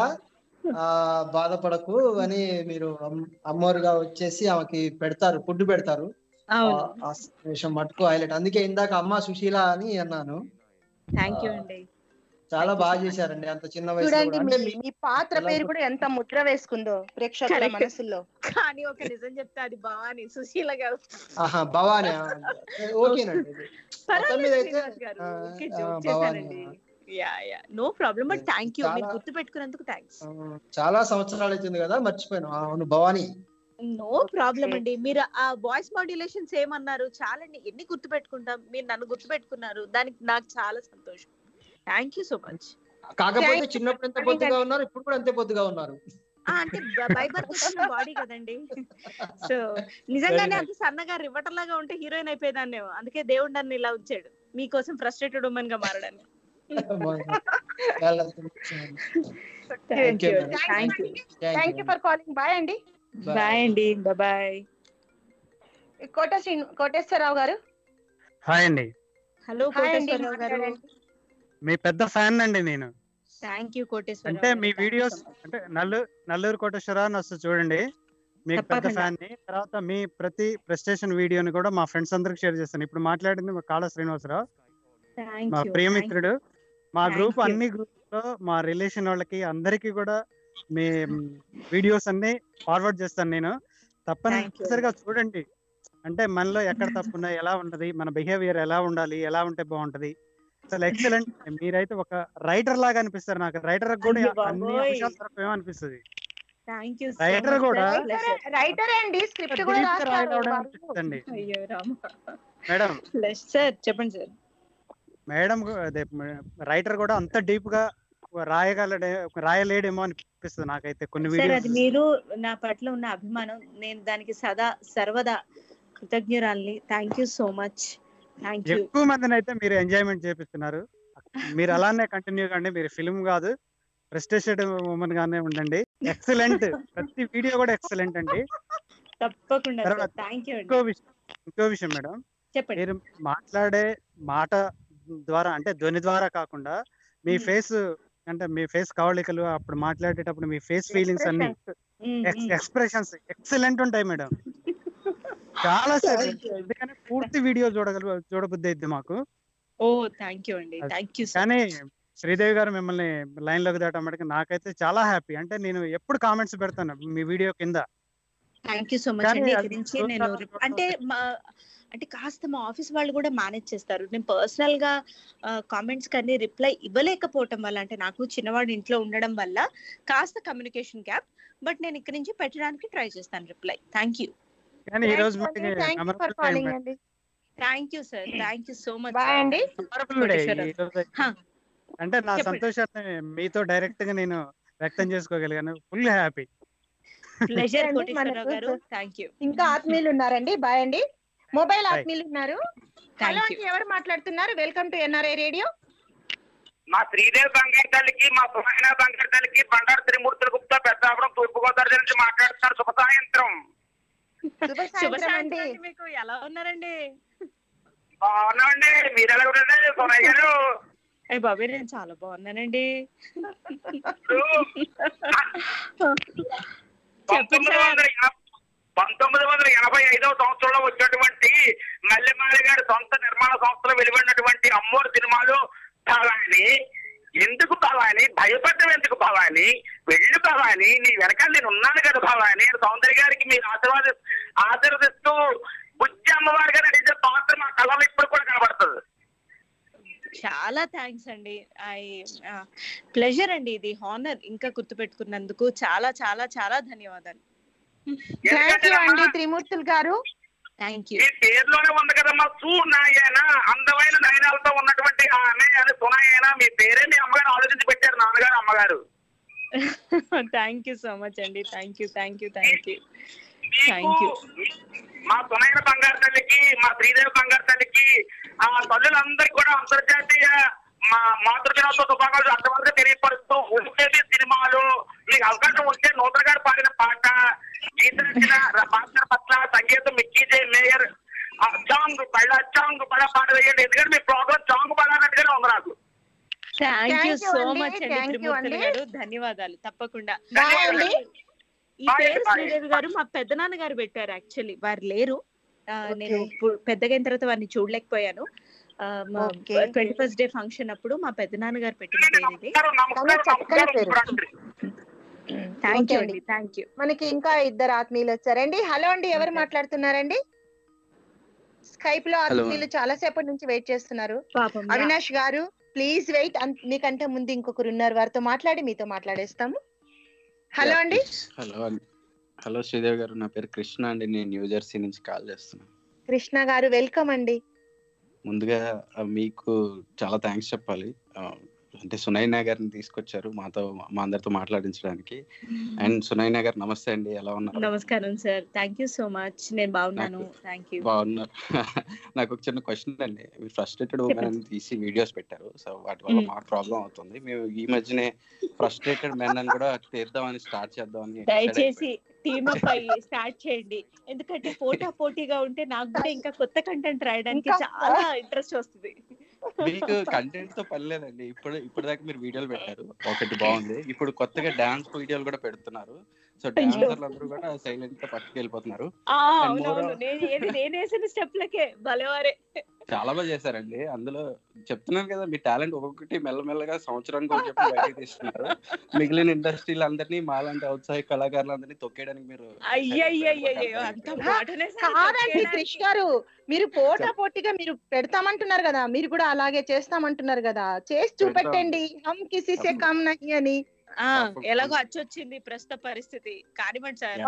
ఆ బాధపడకు అని మీరు అమ్- అమ్మోరుగా వచ్చేసి ఆమెకి పెడతారు ఫుడ్ పెడతారు అవును ఆ- ఆ విషయం మటుకు హైలైట్ అందుకే ఇందాక అమ్మ సుశీల అని అన్నాను థ్యాంక్ యూ అండి చాలా బాగా చేశారండి అంత చిన్న వయసులో చూడండి కూడా. అంటే మీ మీ- మీ పాత్ర ఎలా పేరు కూడా ఎంత ముద్ర వేసుకుందో ప్రేక్షకుల Correct. మనసుల్లో కానీ ఒక నిజం చెప్తే అది భవాని సుశీల గారు ఆహా భవాని ఆ, ఓకేనండి ఇది. మొత్తం మీద పర్వాలేదు అయితే శ్రీనివాస్ గారు ఆ, ఓకే ఆ, జోక్ భవాని చేశానండి ఆ. Yeah yeah no problem but thank you మీరు చాలా- గుర్తు పెట్టుకున్నందుకు థ్యాంక్స్ ఆ, చాలా సంవత్సరాలు అవుతుంది కదా మర్చిపోయాను ఆ, అవును భవాని నో ప్రాబ్లం అండి మీరు ఆ వాయిస్ మాడ్యులేషన్స్ ఏమన్నారు చాలండి ఎన్ని గుర్తు పెట్టుకుంటాం మీరు నన్ను గుర్తు పెట్టుకున్నారు దానికి నాకు చాలా సంతోషం థ్యాంక్ యూ సో మచ్ కాకపోతే Thank you. చిన్నప్పుడు ఎంత పొద్దుగా ఉన్నారు ఇప్పుడు కూడా అంతే పొద్దుగా ఉన్నారు అంటే బై బర్త్ వచ్చిన బాడీ కదండి సో నిజంగానే Very అంత సన్నగా రివటర్ లాగా ఉంటే హీరోయిన్ అయిపోయేదాన్నేమో అందుకే దేవుడు నన్ను ఇలా ఉంచాడు మీకోసం ఫ్రస్ట్రేటెడ్ ఉమెన్ గా మారడానికి చాలా thank you madam. Thank you thank you for calling bye అండి బాయ్ అండి బాయ్ కోట శ్రీ కోటేశ్వరరావు గారు హాయ్ అండి హలో హాయ్ అండి కోటేశ్వరరావు గారు మాట్లాడండి. మీ పెద్ద ఫ్యాన్ అండి నేను థ్యాంక్ యూ కోటేశ్వరరావు అంటే గారు. మీ Thank you videos so much. అంటే నల్లూరు నల్లూరు కోటేశ్వరరావు అని వస్తుంది చూడండి మీకు పెద్ద తప్పకుండా. ఫ్యాన్ ని తర్వాత మీ ప్రతి ప్రెస్టేషన్ వీడియోని కూడా మా ఫ్రెండ్స్ అందరికి షేర్ చేస్తాను ఇప్పుడు మాట్లాడింది మా కాళ శ్రీనివాసరావు Thank మా you. ప్రియమిత్రుడు మా Thank గ్రూప్ you. అన్ని గ్రూప్ లో మా రిలేషన్ వాళ్ళకి అందరికి కూడా మీ వీడియోస్ అన్ని ఫార్వర్డ్ చేస్తాను నేను తప్పనిసరిగా చూడండి అంటే మనలో ఎక్కడ తప్పు ఉన్నాయి ఎలా ఉంటది మన బిహేవియర్ ఎలా ఉండాలి ఎలా ఉంటే బాగుంటది అసలు ఎక్సలెంట్ మీరైతే ఒక రైటర్ లాగా అనిపిస్తారు నాకు రైటర్ కూడా అయ్యో అన్ని బాబోయ్. అంశాలు దొరకవేమో అనిపిస్తుంది Thank you so Writer much, కూడా- sir. Pleasure. రైటర్ అండి స్క్రిప్ట్ కూడా దిలీప్ రాస్తారు రాయలవడం వాళ్ళు. అనిపిస్తుంది అయ్యో రామ మేడం సార్ చెప్పండి సార్ మేడం అదే రైటర్ కూడా అంత డీప్ గా రాయగలడే రాయలేడేమో అనిపిస్తుంది నాకైతే కొన్ని సార్ అది వీడియోస్ మీరు నా పట్ల ఉన్న అభిమానం నేను దానికి సదా సర్వదా కృతజ్ఞురాల్ని thank you so much thank you ఎక్కువ మందిని అయితే మీరు ఎంజాయ్మెంట్ చేపిస్తున్నారు మీరు అలానే కంటిన్యూ కండి మీరు ఫిల్మ్ కాదు ప్రెస్టేషడ్ ఉమెన్ గానే ఉండండి ఎక్సలెంట్ ప్రతి వీడియో కూడా ఎక్సలెంట్ అండి తప్పకుండా సార్ తర్వాత థ్యాంక్ యూ ఇంకో అండి విషయం ఇంకో విషయం మేడం చెప్పండి మీరు మాట్లాడే మాట ద్వారా అంటే ధ్వని ద్వారా కాకుండా మీ Hmm. ఫేస్ అంటే మీ ఫేస్ కవళికలు అప్పుడు మాట్లాడేటప్పుడు మీ ఫేస్ ఫీలింగ్స్ అన్ని ఉమ్, ఉమ్. ఎక్స్ప్రెషన్స్ ఎక్సలెంట్ ఉంటాయి మేడం చాలా సేపు Thank you. అందుకని పూర్తి వీడియో చూడగల చూడబుద్ధి అయితే మాకు ఓ థ్యాంక్ యూ అండి అది- థ్యాంక్ యూ కానీ శ్రీదేవి గారు మిమ్మల్ని లైన్ లోకి దాటమ్మడికి నాకైతే చాలా హ్యాపీ అంటే నేను ఎప్పుడు కామెంట్స్ పెడతాను మీ వీడియో కింద థ్యాంక్ యూ సో మచ్ కానీ అండి అది ఇక్కడి నుంచి చూస్తాను, నేను చూస్తాను. అంటే మా అంటే కాస్త మా ఆఫీస్ వాళ్ళు కూడా మేనేజ్ చేస్తారు నేను పర్సనల్ గా కామెంట్స్ కానీ రిప్లై ఇవ్వలేకపోవటం వల్ల అంటే నాకు చిన్నవాడు ఇంట్లో ఉండడం వల్ల కాస్త కమ్యూనికేషన్ గ్యాప్ బట్ నేను ఇక్కడి నుంచి పెట్టడానికి ట్రై చేస్తాను రిప్లై థ్యాంక్ యూ కానీ ఈ రోజు Thank you మనకి అండి. Thank you for calling అండి thank you sir thank you so much bye అండి కోటేశ్వరరావు. హా. అంటే నా చెప్పండి. సంతోషాన్ని మీతో డైరెక్ట్ గా నేను వ్యక్తం చేసుకోగలిగాను ఫుల్ హ్యాపీ ప్లెజర్ అండి, కోటేశ్వరరావు మనకు గారు థ్యాంక్ యూ ఇంకా ఆత్మీయులు ఉన్నారండి బాయ్ అండి మొబైల్ Bye. ఆత్మీయులు ఉన్నారు హలో థ్యాంక్ యూ అండి ఎవరు మాట్లాడుతున్నారు వెల్కమ్ టు ఎన్ఆర్ఐ రేడియో మా శ్రీదేవి బంగారు తల్లికి మా సుమైన బంగారు తల్లికి బండారు త్రిమూర్తుల గుప్తా పెద్దాపురం తూర్పుగోదావరి జిల్లా నుంచి మాట్లాడుతున్నారు శుభ సాయంత్రం శుభ శుభ సాయంత్రం సాయంత్రం అండి అండి మీకు ఎలా ఉన్నారండి బాగున్నామండి మీరు ఎలా ఉన్నారండి సోనయ్య గారు అయ్య బాబాయ్ నేను చాలా బాగున్నానండి చెప్పండి పంతొమ్మిది వందల ఎనభై- పంతొమ్మిది వందల ఎనభై ఐదవ సంవత్సరంలో వచ్చినటువంటి మల్లెమారి గారి సొంత నిర్మాణ సంస్థలో వెలువడినటువంటి అమ్మోరు సినిమాలు భవాని ఎందుకు భవాని భయపడ్డం ఎందుకు భవాని వెళ్ళి భవాని నీ వెనకాల నేను ఉన్నాను కదా భవాని అని సౌందర్య గారికి మీరు ఆశీర్వాద ఆశీర్వదిస్తూ బుజ్జి అమ్మవారి గారు నటించే పాత్ర మా కళలో ఇప్పుడు కూడా కనబడుతుంది చాలా థ్యాంక్స్ అండి ఐ ప్లెజర్ అండి ఇది హానర్ ఇంకా గుర్తుపెట్టుకున్నందుకు చాలా చాలా చాలా ధన్యవాదాలు థ్యాంక్ యూ అండి త్రిమూర్తులు గారు థ్యాంక్ యూ ఈ పేరులోనే ఉంది కదమ్మా సునాయన అందమైన నయనాలతో ఉన్నటువంటి ఆ అన్నయ్య అని సునాయన మీ పేరే మీ అమ్మగారు ఆలోచించి పెట్టారు నాన్నగారు అమ్మగారు థ్యాంక్ యూ సో మచ్ అండి thank you thank you thank you thank you మా సునైన బంగారు తల్లికి మా శ్రీదేవి బంగారు తల్లికి ఆ తల్లులందరికీ కూడా అంతర్జాతీయ మా మాతృదినోత్సవ శుభాకాంక్షలు అంతవరకు తెలియపరుస్తూ ఉండేది సినిమాలు మీకు అవకాశం ఉంటే నూతన గారు పాడిన పాట గీత రచన పాత్ర పట్ల సంగీతం మిక్కీ జే మేయర్ ఆ చాంగ్ బళ్ళ చాంగ్ బళ్ళ పాట వేయండి ఎందుకంటే మీ ప్రోగ్రామ్ చాంగ్ బళ్ళ అన్నట్టుగానే ఉంది నాకు thank you Thank you so అండి, మచ్ అండి thank you త్రిమూర్తులు అండి. గారు ధన్యవాదాలు తప్పకుండా బాయ్ అండి ఈ Bye, పేరు bye. శ్రీదేవి గారు మా పెద్దనాన్న గారు పెట్టారు యాక్చువల్లీ వారు లేరు ఆ, నేను Okay. ఇప్పుడు పెద్దగా అయిన తర్వాత వారిని చూడలేకపోయాను Okay. Twenty first day function అప్పుడు మా పెద్దనాన్న గారు పెట్టిన పేరు ఇది నమస్కారం నమస్కారం చాలా చక్కని నమస్కారం పేరు. శుభరాత్రి. థ్యాంక్ Okay యూ అండి. అండి థ్యాంక్ యూ మనకి ఇంకా ఇద్దరు ఆత్మీయులు వచ్చారండి హలో అండి ఎవరు మాట్లాడుతున్నారండి స్కైప్ లో Hello. ఆత్మీయులు చాలా సేపటి నుంచి వెయిట్ చేస్తున్నారు పాపం అవినాష్ గారు ప్లీజ్ వెయిట్ మీకంటే ముందు ఇంకొకరు ఉన్నారు వారితో మాట్లాడి మీతో మాట్లాడేస్తాము హలో అండి హలో హలో శ్రీదేవి గారు నా పేరు కృష్ణ అండి నేను న్యూ జెర్సీ నుంచి కాల్ చేస్తున్నాను కృష్ణ గారు వెల్కమ్ అండి ముందుగా ఆ, మీకు చాలా థ్యాంక్స్ చెప్పాలి ఆ, అంటే సునైనా గారిని తీసుకొచ్చారు మాతో మా అందరితో మాట్లాడించడానికి అండ్ సునైనా గారు నమస్తే అండి ఎలా ఉన్నారు నమస్కారం sir thank you so much నేను బాగున్నాను నాకు- థ్యాంక్ యూ బాగున్నారు నాకు ఒక చిన్న క్వశ్చన్ అండి మీరు ఫ్రస్ట్రేటెడ్ ఉమెన్ అని తీసి వీడియోస్ పెట్టారు సో వాటి వల్ల మ్మ్. మాకు ప్రాబ్లం అవుతుంది మేము ఈ మధ్యనే ఫ్రస్ట్రేటెడ్ మెన్ అని కూడా తీద్దామని స్టార్ట్ చేద్దామని దయచేసి టీమ్ అప్ అయ్యి స్టార్ట్ చేయండి ఎందుకంటే పోటా పోటీగా ఉంటే నాకు కూడా ఇంకా కొత్త కంటెంట్ రాయడానికి ఇంకా- చాలా ఇంట్రెస్ట్ వస్తుంది మీకు కంటెంట్ తో పని లేదండి ఇప్పుడు ఇప్పుడు దాకా మీరు వీడియోలు పెట్టారు ఒకటి బాగుంది ఇప్పుడు కొత్తగా డాన్స్ వీడియోలు కూడా పెడుతున్నారు సో డాన్సర్లు అందరూ కూడా సైలెంట్ గా పట్టుకు వెళ్ళిపోతున్నారు ఆ, And అవునవును more- నేను ఏది నేను వేసిన స్టెప్లకే భలేవారే చాలా బాగా చేశారండి అందులో చెప్తున్నాను కదా మీ టాలెంట్ ఒక్కొక్కటి మెల్లమెల్లగా సంవత్సరానికి ఒక చెప్పి బయటకు తీస్తున్నారు మిగిలిన ఇండస్ట్రీలు అందరినీ మాలాంటి ఔత్సాహిక కళాకారులందరినీ తొక్కేయడానికి మీరు అయ్యయ్యయ్యో అంత మాటనే సార్ కాదండి తొక్కేయడానికి. క్రిష్ గారు మీరు పోటా పోటీగా మీరు పెడతామంటున్నారు కదా మీరు కూడా అలాగే చేస్తామంటున్నారు కదా చేసి చూపెట్టండి హమ్ కిసి సే కమ్ నహి అని ఆ, ఎలాగో అచ్చొచ్చింది ప్రస్తుత పరిస్థితి కానివ్వండి సార్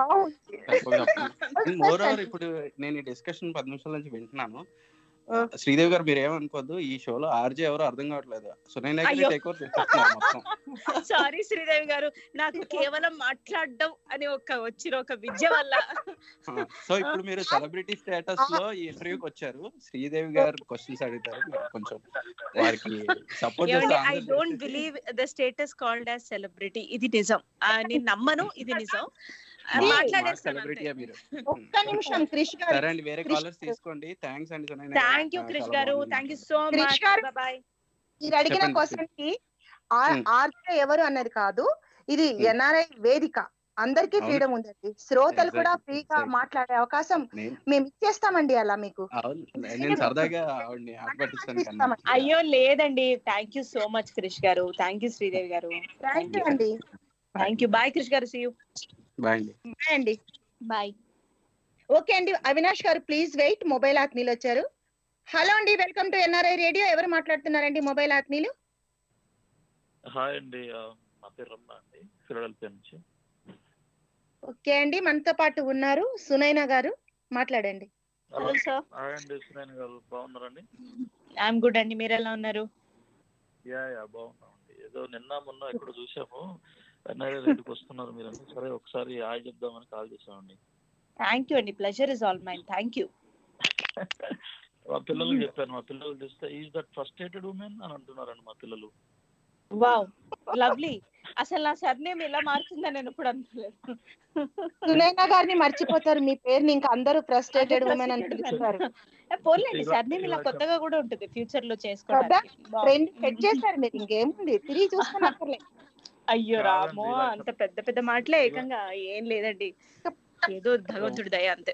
మోర్ ఓవర్ ఇప్పుడు నేను ఈ డిస్కషన్ పది నిమిషాల నుంచి వింటున్నాను శ్రీదేవి గారు మీరు ఏమనుకోవద్దు ఈ షోలో ఆర్జే ఎవరో అర్థం కావట్లేదు సునైనా అయ్యో. టేక్ ఓవర్ చేస్తున్నారు మొత్తం సారీ శ్రీదేవి గారు నాకు కేవలం మాట్లాడడం అని ఒక వచ్చిన ఒక విద్య వల్ల సో ఇప్పుడు మీరు సెలబ్రిటీ స్టేటస్ లో ఈ ఇంటర్వ్యూకి వచ్చారు శ్రీదేవి గారు క్వశ్చన్స్ అడుగుతారు మీరు కొంచెం వారికి సపోర్ట్ ఏమండి ఐ చేస్తే don't believe the status called as celebrity ఇది నిజం ఆ, నేను నమ్మను ఇది నిజం ఆ, మాట్లాడేస్తాను సెలబ్రిటీయా మీరు ఒక్క నిమిషం క్రిష్ గారు సరే అండి వేరే కాలర్స్ తీసుకోండి థ్యాంక్స్ అండి సునైనా గారు. థ్యాంక్ యూ ఆ, క్రిష్ చాలా గారు బాగుంది. Thank you so Krish much గారు. బాయ్ మీరు అడిగిన చెప్పండి. క్వశ్చన్ కి ఉమ్. ఆర్కే ఎవరు అన్నది కాదు ఇది ఉమ్. ఎన్ఆర్ఐ వేదిక అందరికీ అవును. ఫ్రీడమ్ ఉందండి శ్రోతలు కూడా Exactly, ఫ్రీగా exactly. మాట్లాడే అవకాశం నేను మేము ఇచ్చేస్తామండి అలా మీకు అవును నేను సరదాగా ఆవిడని ఆటపట్టిస్తాను కన్నా అయ్యో లేదండి thank you so much Krish గారు థ్యాంక్ యూ శ్రీదేవి గారు థ్యాంక్ యూ అండి థ్యాంక్ యూ బాయ్ క్రిష్ గారు సీ యూ బాయ్ అండి బాయ్ అండి బాయ్ ఓకే అండి అవినాష్ గారు ప్లీజ్ వెయిట్ మొబైల్ ఆత్మీయులు వచ్చారు హలో అండి వెల్కమ్ టు ఎన్ఆర్ఐ రేడియో ఎవరు మాట్లాడుతున్నారండి మొబైల్ ఆత్మీయులు హాయ్ అండి ఆ, నా పేరు రమణ అండి ఫిలడెల్ఫియా నుంచి ఓకే అండి మనతో పాటు ఉన్నారు సునైనా గారు మాట్లాడండి హలో సార్ హాయ్ అండి సునైన్ గారు బాగున్నారండి ఐఎమ్ గుడ్ అండి మీరు ఎలా ఉన్నారు యా యా బాగున్నామండి ఏదో నిన్న మొన్న ఎక్కడ చూసాము ఎన్ఐఏ రేటుకి వస్తున్నారు మీరు సరే ఒకసారి హాయ్ చెప్దామని కాల్ చేసామండి థ్యాంక్ యూ అండి pleasure is all mine thank you మా పిల్లలకు చెప్పాను మా పిల్లలు చూస్తే ఈజ్ దట్ ఫ్రస్ట్రేటెడ్ ఉమెన్ అని అంటున్నారండి మా పిల్లలు వావ్ లవ్లీ అసలు నా సర్నేమ్ ఇలా మారుతుందని నేను ఇప్పుడు అనుకోలేదు సునైనా గారిని మర్చిపోతారు మీ పేరుని ఇంకా అందరూ ఫ్రస్ట్రేటెడ్ ఉమెన్ అని పిలుస్తారు ఏ, పోన్లేండి ఇలా- సర్నేమ్ ఇలా ఇలా కొత్తగా కూడా ఉంటుంది ఫ్యూచర్ లో కదా చేసుకోవడానికి బాగుంది. ట్రెండ్ సెట్ చేశారు మీరు ఇంకేముంది తిరిగి చూసుకున్నక్కర్లేదు అయ్యో కాదండి, రామో ఇలా అంత పెద్ద పెద్ద మాటలే ఏకంగా ఏం లేదండి ఏదో భగవంతుడి దయ అంతే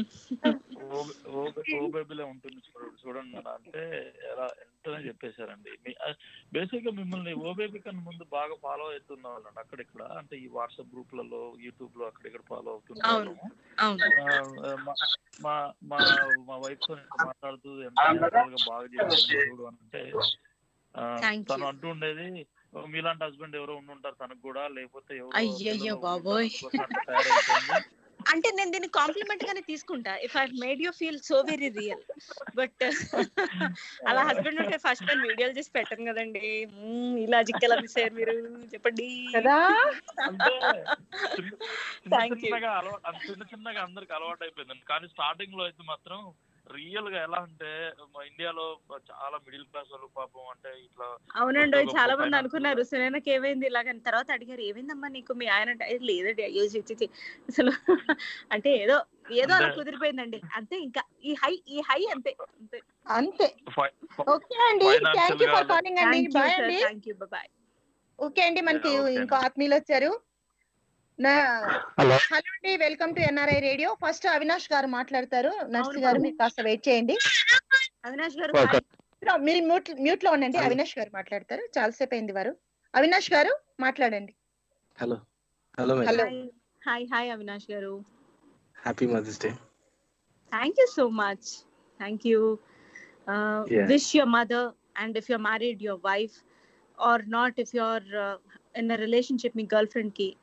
ఓ బేబీలో ఉంటుంది చూడండి చూడండి నాన్న అంటే ఎలా ఎంతనే చెప్పేశారండి బేసిక్ గా మిమ్మల్ని ఓ బేబీ కన్నా ముందు బాగా ఫాలో అవుతున్న వాళ్ళండి అక్కడిక్కడ అంటే ఈ వాట్సాప్ గ్రూప్లలో యూట్యూబ్ లో అక్కడిక్కడ ఫాలో అవుతున్న అవును వాళ్ళము. అవును ఆ, మా- మా మా మా వైఫ్ తో నేను మాట్లాడుతూ ఎంత natural గా బాగా చేస్తుంది చూడు అని అంటే ఆ, Thank తను you. అంటూ ఉండేది "ఓ, మీలాంటి హస్బెండ్ ఎవరో ఉండి ఉంటారు తనకు కూడా లేకపోతే ఎవరో అయ్యయ్యో పిల్లలు ఉండి బాబోయ్. ఉంటారు, అందుకోసం అట్లా తయారైపోయింది అంటే నేను దీన్ని కాంప్లిమెంట్ గానే తీసుకుంటా if I made you feel so very real but అలా హస్బెండ్ ఉంటే ఫస్ట్ నేను వీడియోలు చేసి పెట్టను కదండి మ్మ్, ఈ లాజిక్ ఎలా మిస్ అయ్యారు మీరు చెప్పండి కదా అంటే చిన్న చిన్న Thank you. చిన్నగా అలవాటు చిన్న చిన్నగా అందరికి అలవాటు అయిపోయిందండి కానీ స్టార్టింగ్ లో అయితే మాత్రం రియల్ గా ఎలా అంటే మా ఇండియాలో చాలా మిడిల్ క్లాస్ వాళ్ళు పాపం అంటే ఇట్లా అవునండి కొద్దిగా చాలా గొప్ప మంది finance అనుకున్నారు సునైనకి ఏమైంది ఇలాగని తర్వాత అడిగారు ఏమైందమ్మా నీకు మీ ఆయన అంటే, "ఏ, లేదండి అయ్యో చి, చి, చి." అసలు అంటే ఏదో ఏదో అలా అంటే- కుదిరిపోయిందండి అంతే ఇంకా ఈ హై ఈ హై అంతే అంతే అంతే ఫై- ఫ- ఓకే అండి Financial థ్యాంక్ యూ ఫర్ గా- కాలింగ్ అండి థ్యాంక్ యూ బాయ్ సార్ అండి థ్యాంక్ యూ బాయ్ ఓకే అండి మనకి Yeah, okay ఇంకో అండి. ఆత్మీయులు వచ్చారు నా హలో హలో అండి welcome to NRI radio first Avinash గారు మాట్లాడతారు నర్సి అవును. గారు మీరు కాస్త వెయిట్ చేయండి అవినాష్ గారు Okay. No, మీరు మ్యూట్ మ్యూట్ లో ఉండండి Hello. అవినాష్ గారు మాట్లాడతారు చాలాసేపు అయింది వారు అవినాష్ గారు మాట్లాడండి hello hello madam Hello. Hi hi hi Avinash గారు happy mothers day thank you so much thank you Yeah. Wish your mother and if you're married your wife or not if you're in relationship మీ girlfriend కి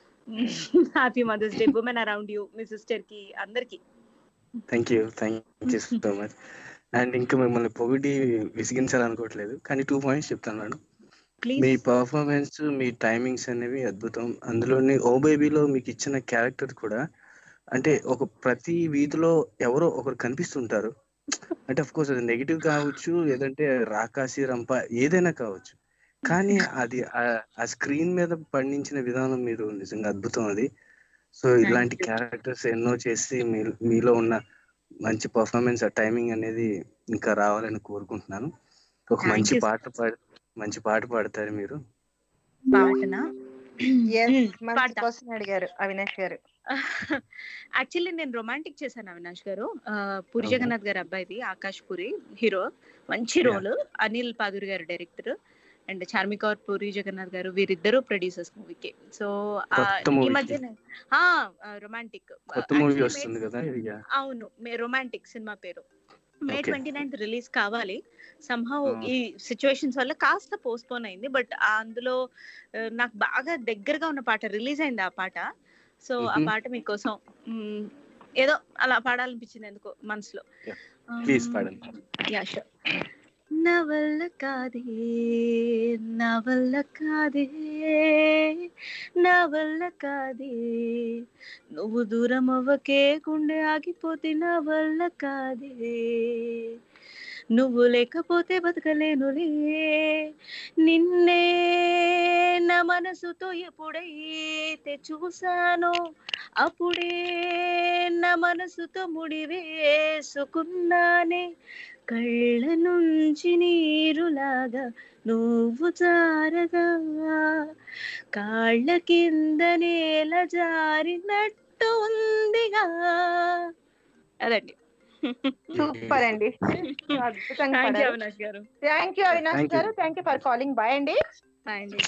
happy mothers Day women around you మీ sister కి అందరికి thank you thank you so much and ఇంకా మిమ్మల్ని పొగిడి విసిగించాలనుకోవట్లేదు కానీ టూ పాయింట్స్ చెప్తాను మేడం ప్లీజ్ మీ పర్ఫార్మెన్స్ మీ టైమింగ్స్ అనేవి అద్భుతం అందులోని ఓ బేబీలో మీకు ఇచ్చిన క్యారెక్టర్ కూడా అంటే ఒక ప్రతి వీధిలో ఎవరో ఒకరు కనిపిస్తుంటారు అంటే అఫ్ కోర్స్ అది నెగిటివ్ కావచ్చు లేదంటే రాకాసి రంప ఏదైనా కావచ్చు కానీ అది ఆ- ఆ స్క్రీన్ మీద పండించిన విధానం మీరు నిజంగా అద్భుతం అది సో ఇలాంటి క్యారెక్టర్స్ ఎన్నో చేసి మీ మీలో ఉన్న మంచి పర్ఫార్మెన్స్ ఆ టైమింగ్ అనేది ఇంకా రావాలని కోరుకుంటున్నాను ఒక Thank మంచి you, sir. పాట పాడి మంచి పాట పాడతారు మీరు పాటనా Yes, మ్మ్, మంచి పాడతా. క్వశ్చన్ అడిగారు అవినాష్ గారు యాక్చువల్లీ నేను రొమాంటిక్ చేశాను అవినాష్ గారు ఆ, పూరి అవునా? జగన్నాథ్ గారు అబ్బాయిది ఆకాష్ పూరి హీరో మంచి Yeah. రోల్ అనిల్ పాదూరి గారు డైరెక్టర్ అండ్ చార్మి కౌర్ పూరి జగన్నాథ్ గారు వీరిద్దరూ ప్రొడ్యూసర్స్ మూవీకి సో కొత్త ఈ movie కి. మధ్యన రొమాంటిక్ కొత్త మూవీ వస్తుంది కదా ఇది అవును రొమాంటిక్ సినిమా పేరు May Okay. Twenty ninth release కావాలి సంహౌ Hmm. ఈ సిచ్యువేషన్స్ వల్ల కాస్త పోస్ట్పోన్ అయింది బట్ అందులో ఆ, నాకు బాగా దగ్గరగా ఉన్న పాట రిలీజ్ అయింది ఆ పాట సో ఆ Mhm. పాట మీకోసం మ్, ఏదో అలా పాడాలనిపించింది ఎందుకో మనసులో Yeah. ప్లీజ్ పాడండి యా షూర్ నా వల్ల కాదే నా వల్ల కాదే నా వల్ల కాదే నువ్వు దూరం అవ్వకే గుండె ఆగిపోతే నా వల్ల కాదే నువ్వు లేకపోతే బతకలేనులే నిన్నే నా మనసుతో ఎప్పుడైతే చూసానో అప్పుడే నా మనసుతో ముడివేసుకున్నానే కళ్ళ నుంచి నీరులాగా నువ్వు జారగా కాళ్ళ కింద నేల జారినట్టు ఉందిగా అదండి సూపర్ అండి అద్భుతంగా థ్యాంక్ యూ పాడారు అవినాష్ గారు thank you Avinash Thank you. గారు thank you for calling bye అండి బాయ్ అండి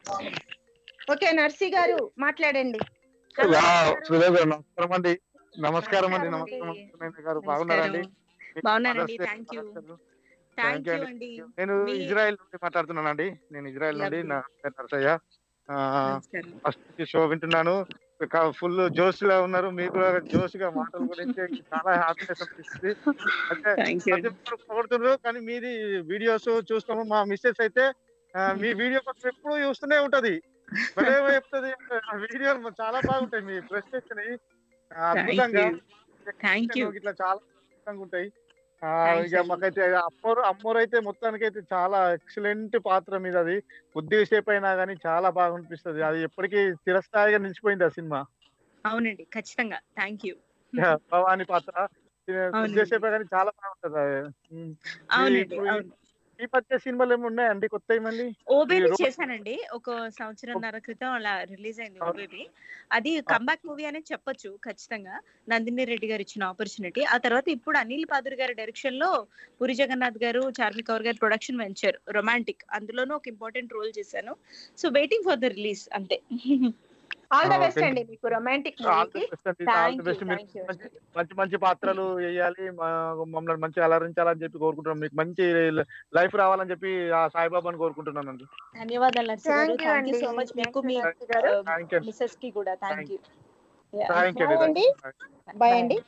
ఓకే నర్సి గారు మాట్లాడండి యా, సురేష్ గారు నమస్కారం అండి నమస్కారం అండి నమస్కారం నమస్కారం అండి. సురేష్ గారు బాగున్నారండి మీకు బాగున్నానండి Mother's Day థ్యాంక్ యూ శుభాకాంక్షలు. థ్యాంక్ you యూ అండి. అండి నేను మీ- ఇజ్రాయెల్ నుండి మాట్లాడుతున్నానండి నేను ఇజ్రాయెల్ నుండి నా పేరు నరసయ్య నమస్కారం ఫస్ట్ షో వింటున్నాను ఫుల్ జోష్ గా ఉన్నారు మీకు కూడా జోష్ గా మాటలు గురించి చాలా హ్యాపీనెస్ అనిపిస్తుంది అంటే థ్యాంక్ యూ ప్రతి ఒక్కరు పొగుడుతున్నారు కానీ మీది వీడియోస్ చూస్తాము మా మిస్సెస్ అయితే ఆ, మీ వీడియో కోసం ఎప్పుడు చూస్తూనే ఉంటది భలే చెప్తుంది ఆ వీడియోలు చాలా బాగుంటాయి మీ ప్రెస్టేషన్ అద్భుతంగా థ్యాంక్ యూ ఇట్లా చాలా అద్భుతంగా ఉంటాయి ఆ, Thanks ఇక అండి. మాకైతే అమ్మోరు అమ్మోరు అయితే మొత్తానికి అయితే చాలా ఎక్సలెంట్ పాత్ర మీద అది కొద్దిసేపు అయినా కానీ చాలా బాగా అనిపిస్తుంది అది ఎప్పటికీ చిరస్థాయిగా నిలిచిపోయింది ఆ సినిమా అవునండి ఖచ్చితంగా థ్యాంక్ యూ భవాని పాత్ర అవునండి. కొద్దిసేపే కానీ చాలా బాగుంటది అది ఉమ్. ఈ- అవునండి ఇప్పుడు ఈ- అవును ఈ మధ్య సినిమాలు ఏమి ఉన్నాయండి కొత్తవి మళ్ళీ ఓబేబీ ఈ రో- చేశానండి ఒక సంవత్సరంన్నర క్రితం అలా రిలీజ్ అయింది ఓబేబీ అది కంబ్యాక్ మూవీ అనే చెప్పొచ్చు ఖచ్చితంగా నందిని రెడ్డి గారు ఇచ్చిన ఆపర్చునిటీ ఆ తర్వాత ఇప్పుడు అనిల్ పాదురి గారి డైరెక్షన్ లో పురి జగన్నాథ్ గారు చార్మి కౌర్ గారి ప్రొడక్షన్ వెంచర్ రొమాంటిక్ అందులోనూ ఒక ఇంపార్టెంట్ రోల్ చేశాను so waiting for the release అంతే ఆల్ ద Okay. బెస్ట్ అండి మీకు రొమాంటిక్ ఆల్ ది మూవీకి బెస్ట్ అండి ఆల్ ది బెస్ట్ మీరు మంచి మంచి మంచి పాత్రలు వేయాలి మా- మమ్మల్ని మంచిగా అలరించాలని చెప్పి కోరుకుంటున్నాం మీకు మంచి లైఫ్ రావాలని చెప్పి ఆ సాయిబాబాని కోరుకుంటున్నానండి ధన్యవాదాలు నర్సి గారు Thank you థ్యాంక్ యూ అండి. సో మచ్ మీకు మీ Thank you గారు. Thank you. మిసెస్ కి కూడా thank you thank you Bye అండి. బాయ్ అండి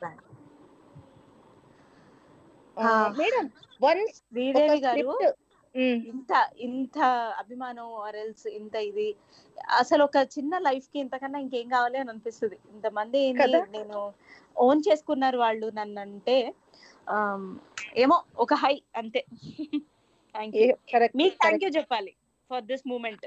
ఆ, మేడం వన్స్ శ్రీదేవి గారు script. ఇంత ఇంత అభిమానం ఆర్ఎల్స్ ఇంత ఇది అసలు ఒక చిన్న లైఫ్ కి ఇంతకన్నా ఇంకేం కావాలి అని అనిపిస్తుంది ఇంతమంది కదా? నేను ఓన్ చేసుకున్నారు వాళ్ళు నన్ను అంటే ఆమ్, ఏమో ఒక హై అంతే థ్యాంక్ యూ కరెక్ట్ మీకు థ్యాంక్ యూ చెప్పాలి ఫర్ దిస్ మూమెంట్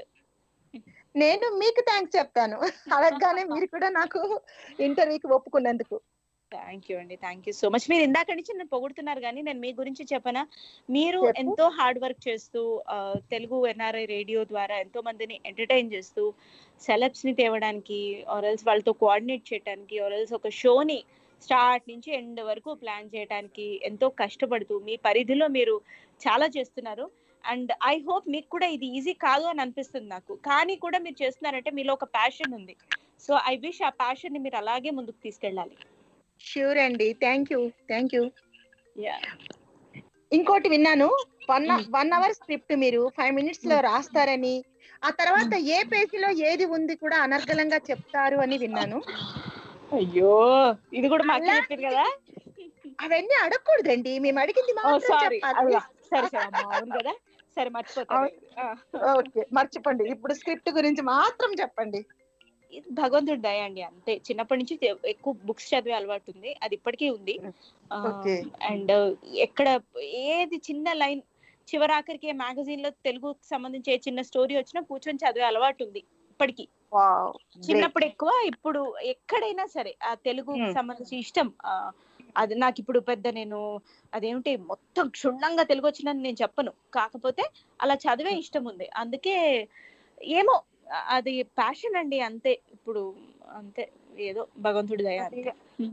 నేను మీకు థ్యాంక్స్ చెప్తాను అడగగానే మీరు కూడా నాకు ఇంటర్వ్యూకి ఒప్పుకున్నందుకు థ్యాంక్ యూ అండి థ్యాంక్ యూ సో మచ్ మీరు ఇందాక నుంచి నన్ను పొగుడుతున్నారు కానీ నేను మీ గురించి చెప్పనా మీరు చెప్పు. ఎంతో హార్డ్ వర్క్ చేస్తూ ఆ, తెలుగు ఎన్ఆర్ఐ రేడియో ద్వారా ఎంతో మందిని ఎంటర్టైన్ చేస్తూ సెలబ్స్ ని తేవడానికి ఆర్ఎల్స్ వాళ్ళతో కోఆర్డినేట్ చేయడానికి ఆర్ఎల్స్ ఒక షోని స్టార్ట్ నుంచి ఎండ్ వరకు ప్లాన్ చేయడానికి ఎంతో కష్టపడుతూ మీ పరిధిలో మీరు చాలా చేస్తున్నారు అండ్ ఐ హోప్ మీకు కూడా ఇది ఈజీ కాదు అని అనిపిస్తుంది నాకు కానీ కూడా మీరు చేస్తున్నారంటే మీలో ఒక ప్యాషన్ ఉంది సో ఐ విష్ ఆ ప్యాషన్ ని మీరు అలాగే ముందుకు తీసుకెళ్ళాలి ష్యూర్ అండి thank you thank you yeah ఇంకోటి విన్నాను వన్ వన్ అవర్ స్క్రిప్ట్ మీరు ఫైవ్ మినిట్స్ లో రాస్తారని ఆ తర్వాత ఏ పేజీలో ఏది ఉంది కూడా అనర్గళంగా చెప్తారు అని విన్నాను అయ్యో ఇది కూడా మాకు చెప్పారు కదా అవన్నీ అడగకూడదండి మేము అడిగింది ఓ మాత్రం సారీ చెప్పాలి. సరే సరే అమ్మా, అవును కదా సరే మర్చిపోతాను ఓకే మర్చిపోండి ఇప్పుడు స్క్రిప్ట్ గురించి మాత్రం చెప్పండి ఇది భగవంతుడి దయ అండి అంతే చిన్నప్పటి నుంచి తె- ఎక్కువ బుక్స్ చదివే అలవాటు ఉంది అది ఇప్పటికీ ఉంది Okay. అండ్ ఎక్కడ ఏది చిన్న లైన్ చివరాఖరికి మ్యాగజైన్ లో తెలుగుకి సంబంధించి ఏ చిన్న స్టోరీ వచ్చినా కూర్చొని చదివే అలవాటు ఉంది ఇప్పటికీ చిన్నప్పుడు ఎక్కువ ఇప్పుడు ఎక్కడైనా సరే ఆ తెలుగుకి సంబంధించి ఇష్టం ఆ, అది నాకు ఇప్పుడు పెద్ద నేను అదేమిటి మొత్తం క్షుణ్ణంగా తెలుగు వచ్చిందని నేను చెప్పను కాకపోతే అలా చదివే ఇష్టం ఉంది అందుకే ఏమో ఆ- అది ప్యాషన్ అండి అంతే ఇప్పుడు అంతే ఏదో భగవంతుడి దయ అంతే.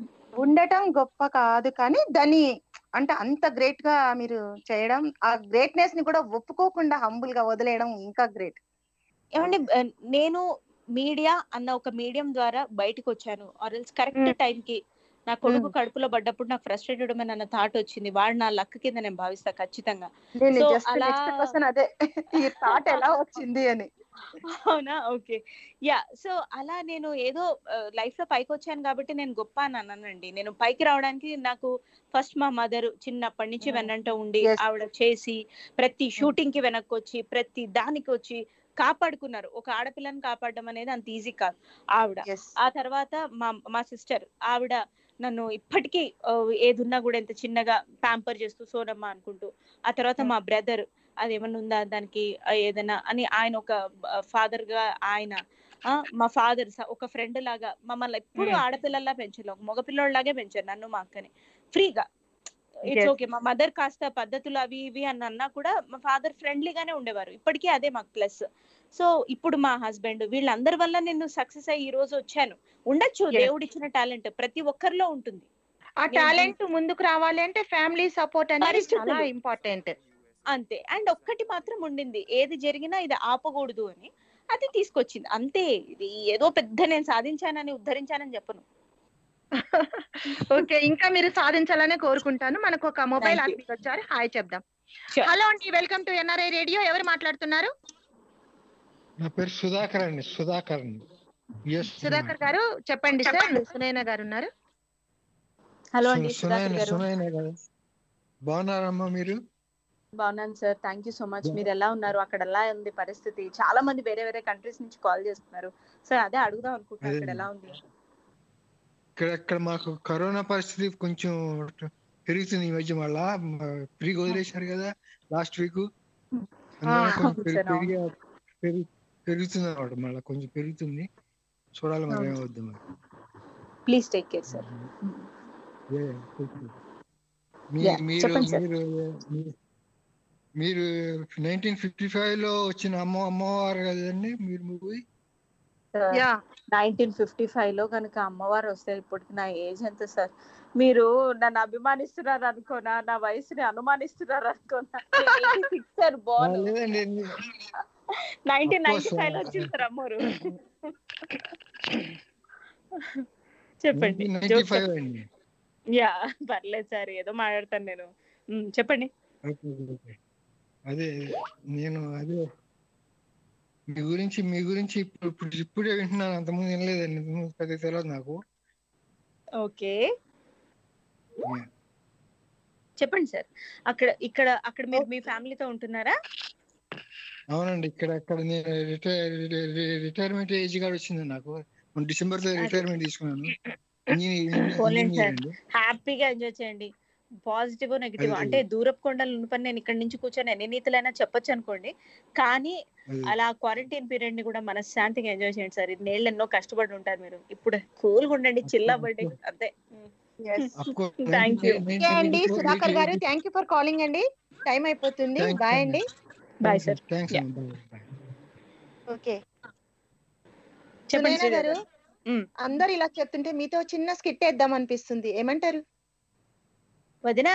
ఉండటం గొప్ప కాదు కానీ దాన్ని అంటే అంత గ్రేట్ గా మీరు చేయడం ఆ గ్రేట్నెస్ ని కూడా ఒప్పుకోకుండా హంబుల్ గా వదిలేయడం ఇంకా గ్రేట్ ఏమండి ఆ, నేను మీడియా అన్న ఒక మీడియం ద్వారా బయటకు వచ్చాను ఆర్ఎల్స్ కరెక్ట్ టైం కి నా కొడుకు కడుపులో పడ్డప్పుడు నాకు ఫ్రస్ట్రేటెడ్ అన్న థాట్ వచ్చింది వాడు నా లక్ కింద నేను భావిస్తా ఖచ్చితంగా నేను So, జస్ట్ అలా నెక్స్ట్ క్వశ్చన్ అదే ఈ థాట్ ఎలా వచ్చింది అని అవునా ఓకే యా సో అలా నేను ఏదో లైఫ్ లో పైకి వచ్చాను కాబట్టి నేను గొప్ప అని అన్నానండి నేను పైకి రావడానికి నాకు ఫస్ట్ మా మదర్ చిన్నప్పటి నుంచి వెన్నంట ఉండి ఆవిడ చేసి ప్రతి షూటింగ్ కి వెనక్కి వచ్చి ప్రతి దానికి వచ్చి కాపాడుకున్నారు ఒక ఆడపిల్లని కాపాడడం అనేది అంత ఈజీ కాదు ఆవిడ ఆ తర్వాత మా మా సిస్టర్ ఆవిడ నన్ను ఇప్పటికీ ఆ, ఏదున్నా కూడా ఎంత చిన్నగా ప్యాంపర్ చేస్తూ సోనమ్మ అనుకుంటూ ఆ తర్వాత మా బ్రదర్ అది ఏమన్నా ఉందా దానికి ఆ, ఏదైనా అని ఆయన ఒక ఫాదర్ గా ఆయన ఆ, మా ఫాదర్ ఒక ఫ్రెండ్ లాగా మమ్మల్ని ఎప్పుడు Hmm. ఆడపిల్లల్లా పెంచలేదు ఒక మగపిల్లోళ్ళలాగే పెంచారు నన్ను మా అక్కని ఫ్రీగా ఇట్స్ Yes. ఓకే మా మదర్ కాస్త పద్ధతులు అవి ఇవి అని అన్నా కూడా మా ఫాదర్ ఫ్రెండ్లీగానే ఉండేవారు ఇప్పటికీ అదే మాకు ప్లస్ సో ఇప్పుడు మా హస్బెండ్ వీళ్ళందరి వల్ల నేను సక్సెస్ అయ్యి ఈ రోజు వచ్చాను ఉండొచ్చు Yes. దేవుడు ఇచ్చిన టాలెంట్ ప్రతి ఒక్కరిలో ఉంటుంది ఆ నేను- టాలెంట్ ముందుకు రావాలి అంటే ఫ్యామిలీ సపోర్ట్ అనేది పరిస్థితులు. చాలా ఇంపార్టెంట్ అంతే అండ్ ఒక్కటి మాత్రం ఉండింది ఏది జరిగినా ఇది ఆపకూడదు అని అది తీసుకొచ్చింది అంతే ఇది ఏదో పెద్ద నేను సాధించానని ఉద్ధరించానని చెప్పను ఓకే ఇంకా మీరు సాధించాలనే కోరుకుంటాను మనకు ఒక మొబైల్ Thank you. అడ్మిట్ వచ్చారు హాయ్ చెప్దాం Sure. హలో అండి వెల్కమ్ టు ఎన్ఆర్ఐ రేడియో ఎవరు మాట్లాడుతున్నారు నా పేరు సుధాకర్ అండి సుధాకర్ అండి ఎస్ సుధాకర్ గారు చెప్పండి సార్ సునైన గారు ఉన్నారు హలో అండి సు- సుధాకర్ సునయన గారు సునయన గారు బాగున్నారమ్మా మీరు బాగున్నాను sir thank you so much మీరు ఎలా ఉన్నారు అక్కడ ఎలా ఉంది పరిస్థితి చాలా మంది వేరే వేరే కంట్రీస్ నుంచి కాల్ చేస్తున్నారు సార్ అదే అడుగుదాం అనుకుంటున్నాను అక్కడ ఎలా ఉంది ఇక్కడ ఇక్కడ మాకు కరోనా పరిస్థితి కొంచెం పెరుగుతుంది ఈ మధ్య మళ్ళా ఫ్రీగా వదిలేశారు కదా లాస్ట్ వీక్ ఆ, కొంచెం అవును పెరి- సార్, అవును. పెరిగే పెరుగు- పెరుగుతుంది అనమాట మళ్ళీ కొంచెం పెరుగుతుంది చూడాలి మరి అవును. ఏమవుద్ది మరి please take care sir Yeah, yeah, take care. మీ- Yeah, మీరు చెప్పండి సార్. మీరు మీ- మీరు నైన్టీన్ ఫిఫ్టీ ఫైవ్ లో వచ్చిన అమ్మ అమ్మవారు కదండి మీరు మూవీ నైన్టీన్ ఫిఫ్టీ ఫైవ్ లో కనుక అమ్మవారు వస్తే ఇప్పటికి నా ఏజ్ ఎంత సార్ మీరు నన్ను అభిమానిస్తున్నారు అనుకోనా నా వయసుని అనుమానిస్తున్నారు అనుకోనా సిక్స్ సార్ బోన్ లేదండి nineteen Of ninety course, five లో uh, వచ్చింది సార్ అమ్మోరు చెప్పండి నైన్టీ జోక్ ఫైవ్ చెప్పండి. అండి యా పర్లేదు సార్ ఏదో మాట్లాడతాను నేను ఉమ్, చెప్పండి ఓకే ఓకే అదే నేను అదే మీ గురించి మీ గురించి ఇప్పుడు ఇప్పుడు ఇప్పుడే వింటున్నాను అంతకుముందు వినలేదండి ఇంతకుముందు పెద్దగా తెలియదు నాకు ఓకే Yeah. చెప్పండి సార్ అక్కడ ఇక్కడ అక్కడ మీరు మీ ఫ్యామిలీతో ఉంటున్నారా అవునండి ఇక్కడ అక్కడ నేను రిటైర్ రిటైర్మెంట్ ఏజ్ కూడా వచ్చింది నాకు మొన్న డిసెంబర్ లో రిటైర్మెంట్ తీసుకున్నాను ఇంజనీర్ పోలేండి సార్ ఇంజనీర్ అండి హ్యాపీగా ఎంజాయ్ చేయండి పాజిటివ్ నెగిటివ్ అదే, అంటే దూరపు కొండలు ఉన్నపని నేను ఇక్కడ నుంచి కూర్చొని ఎన్ని నీతులైనా చెప్పొచ్చు అనుకోండి కానీ అదే. అలా క్వారంటైన్ పీరియడ్ ని కూడా మనశ్శాంతిగా ఎంజాయ్ చేయండి సార్ ఇన్నేళ్ళు ఎన్నో కష్టపడి ఉంటారు మీరు ఇప్పుడు కూల్గా ఉండండి చిల్లవ్వండి అంతే Of course, thank you okay అండి సుధాకర్ గారు థ్యాంక్ యూ ఫర్ కాలింగ్ అండి టైం అయిపోతుంది Thank you, బాయ్ అండి బాయ్ సార్ థ్యాంక్స్ Yeah. అండి బాయ్ ఓకే చెప్పండి సునైనా శ్రీధర్ గారు గారు. ఉమ్. అందరు ఇలా చెప్తుంటే మీతో చిన్న స్కిట్ వేద్దాం అనిపిస్తుంది ఏమంటారు వదినా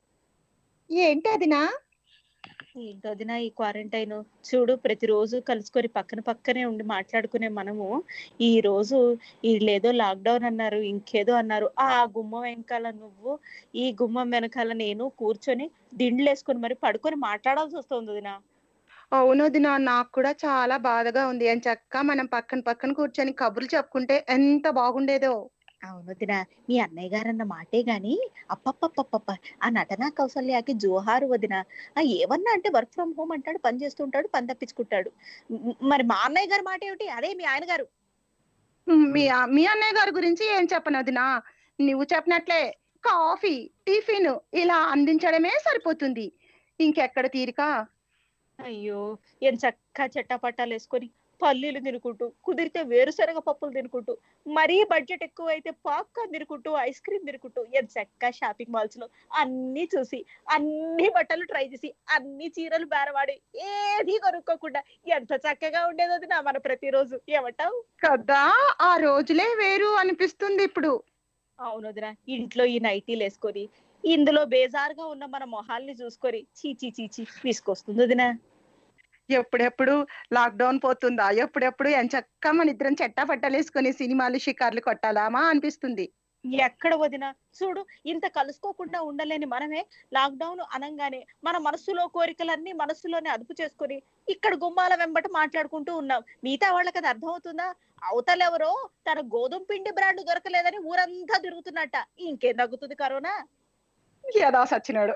ఏంటి అదినా ఏంటో వదిన ఈ క్వారంటైన్ చూడు ప్రతిరోజు కలుసుకొని పక్కన పక్కనే ఉండి మాట్లాడుకునే మనము ఈ రోజు వీళ్ళేదో లాక్డౌన్ అన్నారు ఇంకేదో అన్నారు ఆ గుమ్మం వెనకాల నువ్వు ఈ గుమ్మం వెనకాల నేను కూర్చొని దిండ్లు వేసుకొని మరి పడుకొని మాట్లాడాల్సి వస్తుంది వదిన అవును దినా నాకు కూడా చాలా బాధగా ఉంది అని చక్క మనం పక్కన పక్కన కూర్చొని కబుర్లు చెప్పుకుంటే ఎంత బాగుండేదో అవును వదిన మీ అన్నయ్య గారన్న మాటే గాని అప్పప్పప్పప్ప ఆ నటనా కౌశల్యాకి జోహారు వదిన ఆ ఏమన్నా అంటే వర్క్ ఫ్రమ్ హోమ్ అంటాడు పని చేస్తుంటాడు పని తప్పించుకుంటాడు మ్, మరి మా అన్నయ్య గారి మాట ఏమిటి అదే మీ ఆయన గారు మీ మీ అన్నయ్య గారి గురించి ఏం చెప్పను వదినా నువ్వు చెప్పినట్లే కాఫీ టిఫిన్ ఇలా అందించడమే సరిపోతుంది ఇంకెక్కడ తీరిక అయ్యో ఏం చక్క చెట్టపట్టాలు వేసుకొని పల్లీలు తినుకుంటూ కుదిరితే వేరుశనగ పప్పులు తినుకుంటూ మరీ బడ్జెట్ ఎక్కువ అయితే పాప్కార్న్ తినుకుంటూ ఐస్ క్రీమ్ తినుకుంటూ ఏం చక్క షాపింగ్ మాల్స్ లో అన్ని చూసి అన్ని బట్టలు ట్రై చేసి అన్ని చీరలు బేరవాడి ఏది కొనుక్కోకుండా ఎంత చక్కగా ఉండేదో అది నా మన ప్రతిరోజు ఏమంటావు కదా ఆ రోజులే వేరు అనిపిస్తుంది ఇప్పుడు అవును వదిన ఇంట్లో ఈ నైటీలు వేసుకొని ఇందులో బేజారుగా ఉన్న మన మొహాల్ని చూసుకొని చీచీ చీచీ తీసుకొస్తుంది వదినా ఎప్పుడెప్పుడు లాక్డౌన్ పోతుందా ఎప్పుడెప్పుడు ఎంచక్క మన ఇద్దరం చెట్టా పట్టలేసుకొని సినిమాలు షికార్లు కొట్టాలామా అనిపిస్తుంది ఎక్కడ వదినా చూడు ఇంత కలుసుకోకుండా ఉండలేని మనమే లాక్డౌన్ అనంగానే మన మనస్సులో కోరికలన్నీ మనస్సులోనే అదుపు చేసుకొని ఇక్కడ గుమ్మాల వెంబట మాట్లాడుకుంటూ ఉన్నాం మిగతా వాళ్ళకి అది అర్థమవుతుందా అవతలెవరో తన గోధుమ పిండి బ్రాండ్ దొరకలేదని ఊరంతా తిరుగుతున్నట్ట ఇంకేం తగ్గుతుంది కరోనా ఏదో సచ్చినాడు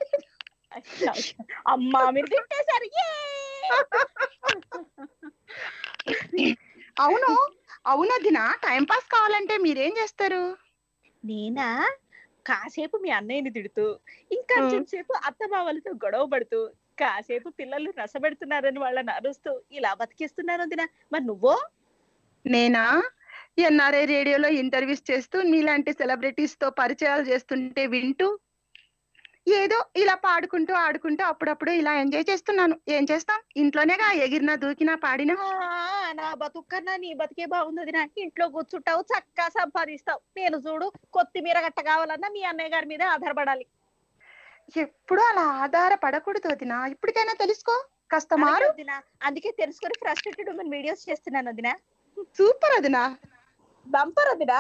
అమ్మా మీరు తిట్టేశారు యే! అవును అవును దిన టైం పాస్ కావాలంటే మీరేం చేస్తారు నేనా కాసేపు మీ అన్నయ్యని తిడుతూ ఇంకా సేపు అత్త బావలతో గొడవ పడుతూ కాసేపు పిల్లలు రసపెడుతున్నారని వాళ్ళని అరుస్తూ ఇలా బతికిస్తున్నాను వదినా మరి నువ్వో నేనా ఎన్ఆర్ఐ రేడియోలో ఇంటర్వ్యూస్ చేస్తూ నీలాంటి సెలబ్రిటీస్ తో పరిచయాలు చేస్తుంటే వింటూ ఏదో ఇలా పాడుకుంటూ ఆడుకుంటూ అప్పుడప్పుడు ఇలా ఎంజాయ్ చేస్తున్నాను ఏం చేస్తాం ఇంట్లోనేగా ఎగిరినా దూకినా పాడినా ఆ, నా బతుకన్నా నీ బతికే బాగుంది వదినా ఇంట్లో కూర్చుంటావు చక్కగా సంపాదిస్తావు నేను చూడు కొత్తిమీర గట్ట కావాలన్నా మీ అన్నయ్య గారి మీద ఆధారపడాలి ఎప్పుడు అలా ఆధారపడకూడదు వదినా ఇప్పటికైనా తెలుసుకో కాస్త మారు అలాగే వదినా అందుకే తెలుసుకొని ఫ్రస్ట్రేటెడ్ ఉమెన్ వీడియోస్ చేస్తున్నాను వదినా సూపర్ వదినా బంపర్ వదినా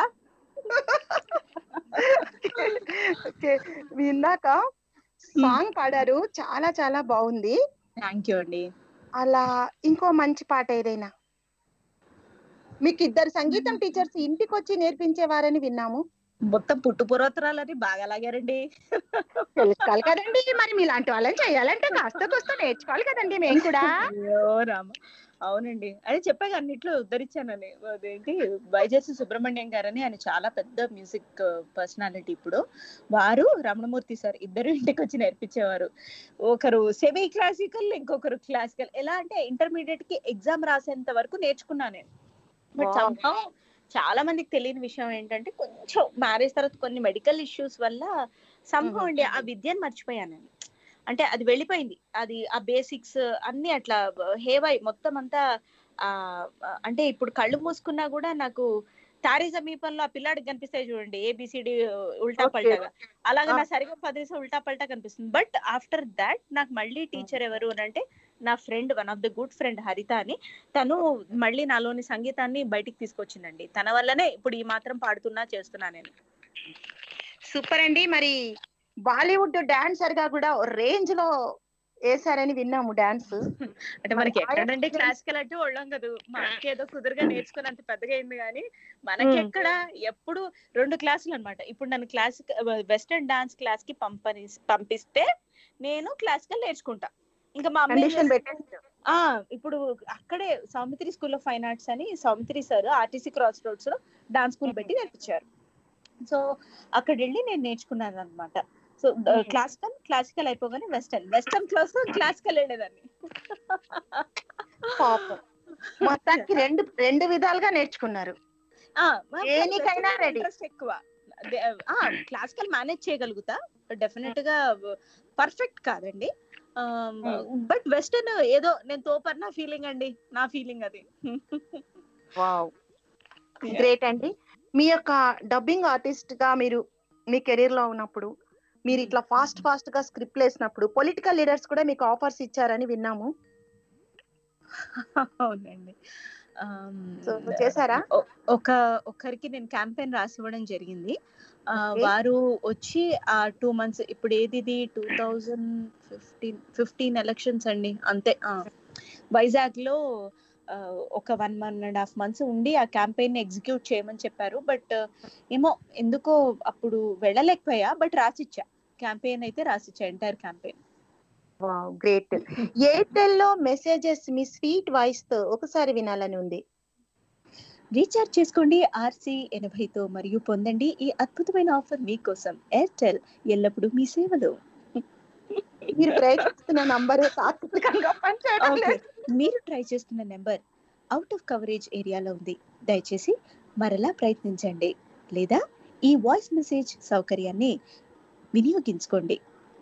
ఓకే మీ ఇందాక సాంగ్ పాడారు చాలా చాలా బాగుంది థ్యాంక్ యూ అండి అలా ఇంకో మంచి పాట ఏదైనా మీకు ఇద్దరు సంగీతం టీచర్స్ ఇంటికి వచ్చి నేర్పించేవారని విన్నాము మొత్తం పుట్టు పురోత్తరాలని బాగా లాగారండి తెలుసుకోవాలి కదండి మరి మీలాంటి వాళ్ళని చేయాలంటే కాస్త కోస్త నేర్చుకోవాలి కదండి మేము కూడా అయ్యో రామ అవునండి అదే చెప్పాక అన్నిట్లో ఉద్ధరించానని అదేంటి వైజేసి సుబ్రహ్మణ్యం గారని ఆయన చాలా పెద్ద మ్యూజిక్ పర్సనాలిటీ ఇప్పుడు వారు రమణమూర్తి సార్ ఇద్దరు ఇంటికి వచ్చి నేర్పించేవారు ఒకరు సెమీ క్లాసికల్ ఇంకొకరు క్లాసికల్ ఎలా అంటే ఇంటర్మీడియట్ కి ఎగ్జామ్ రాసేంత వరకు నేర్చుకున్నా నేను బట్ Wow. somehow చాలా మందికి తెలియని విషయం ఏంటంటే కొంచెం మ్యారేజ్ తర్వాత కొన్ని మెడికల్ ఇష్యూస్ వల్ల సంభవం అండి ఆ విద్యను మర్చిపోయాను నేను అంటే అది వెళ్ళిపోయింది అది ఆ బేసిక్స్ అన్ని అట్లా హేవై మొత్తం అంతా ఆ అంటే ఇప్పుడు కళ్ళు మూసుకున్నా కూడా నాకు తారీ సమీపంలో ఆ పిల్లాడికి కనిపిస్తాయి చూడండి ఏబిసిడి ఉల్టా Okay. పల్టాగా అలాగా నా Ah. సరిగా పదేసి ఉల్టా పల్టా కనిపిస్తుంది బట్ ఆఫ్టర్ దాట్ నాకు మళ్ళీ టీచర్ ఎవరు అని అంటే నా friend one of the good friend Haritha అని తను మళ్ళీ నాలోని సంగీతాన్ని బయటికి తీసుకొచ్చిందండి తన వల్లనే ఇప్పుడు ఈ మాత్రం పాడుతున్నా చేస్తున్నా నేను సూపర్ అండి మరి బాలీవుడ్ డాన్సర్ గా కూడా రేంజ్ లో వేసారని విన్నాము డాన్స్ అంటే మనకి ఎక్కడండి క్లాసికల్ అంటే ఒళ్ళం కదా మనకి ఏదో కుదురుగా నేర్చుకుని అంత పెద్దగా అయింది కానీ మనకి మ్మ్. ఎక్కడ ఎప్పుడు రెండు క్లాసులు అన్నమాట ఇప్పుడు నన్ను క్లాసిక్ వెస్టర్న్ డాన్స్ క్లాస్ కి పంపని పంపిస్తే నేను క్లాసికల్ నేర్చుకుంటా ఇంకా మా అమ్మ ఏం కండిషన్ చేస్తుంది? పెట్టేస్తారు ఆ ఇప్పుడు అక్కడే Soumitri school of fine arts అని Soumitri sir RTC cross roads లో డాన్స్ స్కూల్ పెట్టి నేర్పించారు సో అక్కడ వెళ్ళి నేను నేర్చుకున్నాను అనమాట సో క్లాసికల్ క్లాసికల్ అయిపోగానే వెస్టర్న్ వెస్టర్న్ క్లాస్ క్లాసికల్ వెళ్ళేదాన్ని పాపం మొత్తానికి రెండు రెండు విధాలుగా నేర్చుకున్నారు దేనికైనా ready. ఇంట్రెస్ట్ ఎక్కువ క్లాసికల్ మేనేజ్ చేయగలుగుతా డెఫినెట్ గా పర్ఫెక్ట్ కాదండి బట్ వెస్టర్న్ ఏదో నేను తోపర్ నా ఫీలింగ్ అండి నా ఫీలింగ్ అది వావ్ గ్రేట్ అండి మీ యొక్క డబ్బింగ్ ఆర్టిస్ట్ గా మీరు మీ కెరీర్ లో ఉన్నప్పుడు మీరు ఇట్లా ఫాస్ట్ ఫాస్ట్ గా స్క్రిప్ట్ వేసినప్పుడు పొలిటికల్ లీడర్స్ కూడా మీకు ఆఫర్స్ ఇచ్చారని విన్నాము అవునండి ఆమ్, So, చేశారా? ఒ- ఒక ఒకరికి నేను క్యాంపెయిన్ రాసి ఇవ్వడం జరిగింది ఆ, Okay. వారు వచ్చి ఆ టూ మంత్స్ ఇప్పుడు ఏది ఇది two thousand fifteen fifteen elections అండి అంతే ఆ. వైజాగ్ లో ఆ, ఒక one one and half months ఉండి ఆ క్యాంపెయిన్ ఎగ్జిక్యూట్ చేయమని చెప్పారు బట్ ఏమో ఎందుకో అప్పుడు వెళ్ళలేకపోయా బట్ రాసిచ్చా క్యాంపెయిన్ అయితే రాసిచ్చా entire campaign wow great Airtel లో మెసేజెస్ మీ స్వీట్ వాయిస్ తో ఒకసారి వినాలని ఉంది రీఛార్జ్ చేసుకోండి ఆర్సీ ఎనభైతో మరియు పొందండి ఈ అద్భుతమైన ఆఫర్ మీకోసం ఎయిర్టెల్ ఎల్లప్పుడూ మీ సేవలో మీరు ప్రయత్నిస్తున్న నంబర్ తాత్వికంగా పనిచేయడం Okay. లేదు మీరు ట్రై చేస్తున్న నెంబర్ అవుట్ ఆఫ్ కవరేజ్ ఏరియాలో ఉంది దయచేసి మరలా ప్రయత్నించండి లేదా ఈ వాయిస్ మెసేజ్ సౌకర్యాన్ని వినియోగించుకోండి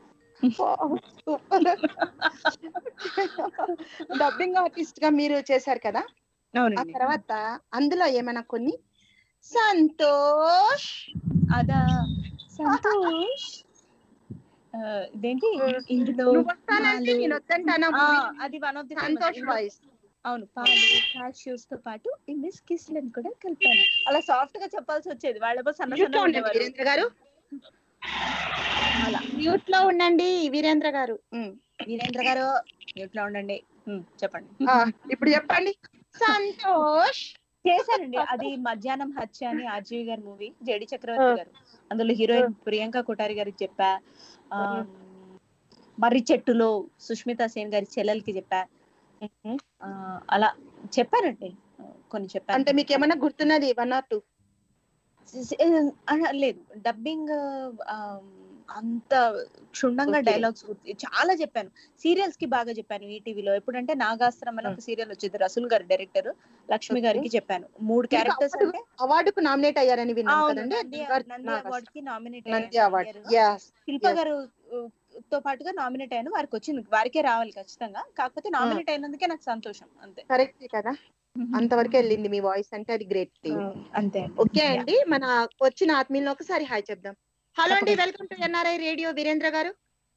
డబ్బింగ్ ఆర్టిస్ట్ గా మీరు చేశారు కదా ఆ అవునండి తర్వాత అందులో ఏమైనా కొన్ని సంతోష్ అదా సంతోష్ ఆ, ఇదేంటి ఇందులో నువ్వు వస్తానంటే పాలు- నేను వద్దంటానా ఆ, అది one of the Santosh voice అవును పాలు కాల్షియోస్ తో పాటు ఈ మిస్ కిస్లను కూడా కలిపాను అలా సాఫ్ట్ గా చెప్పాల్సి వచ్చేది వాళ్ళేమో సన్న మ్యూట్ లో సన్న ఉండండి ఉండేవారు. వీరేంద్ర గారు అలా మ్యూట్ లో ఉండండి వీరేంద్ర గారు ఉమ్. వీరేంద్ర గారు మ్యూట్ లో ఉండండి ఉమ్, చెప్పండి ఆ, ఇప్పుడు చెప్పండి సంతోష్ చేశానండి అది మధ్యాహ్నం హత్య అని ఆర్జీవి గారి మూవీ జేడి చక్రవర్తి గారు అందులో హీరోయిన్ ప్రియాంక కొఠారి గారికి చెప్పా ఆ, మర్రి చెట్టులో సుష్మితా సేన్ గారి చెల్లెలకి చెప్పా ఆ, అలా చెప్పానండి కొన్ని చెప్పాను అంటే మీకు ఏమైనా గుర్తున్నది వన్ ఆర్ టూ ఆ, లేదు డబ్బింగ్ అంత క్షుణ్ణంగా Okay. డైలాగ్స్ చాలా చెప్పాను సీరియల్స్ కి బాగా చెప్పాను ఈటీవీలో ఎప్పుడంటే నాగాస్త్రం అని ఒక సీరియల్ వచ్చేది రసూల్ గారి డైరెక్టర్ లక్ష్మి Okay. గారికి చెప్పాను మూడు క్యారెక్టర్స్ అంటే అవార్డుకు నామినేట్ అయ్యారని విన్నాను అవును, కదండి నంది నంది అవార్డ్ కి nominate Nandi award yes Shilpa గారు uh, తో పాటుగా నామినేట్ అయ్యాను వారికి వచ్చింది వారికే రావాలి ఖచ్చితంగా కాకపోతే నామినేట్ అయినందుకే నాకు సంతోషం అంతే కరెక్ట్ కదా అంతవరకు వెళ్ళింది మీ వాయిస్ అంటే అది గ్రేట్ అంతే ఓకే అండి మన వచ్చిన ఆత్మీయులను ఒకసారి హాయ్ చెప్దాం హలో అండి welcome to NRI radio Virendra గారు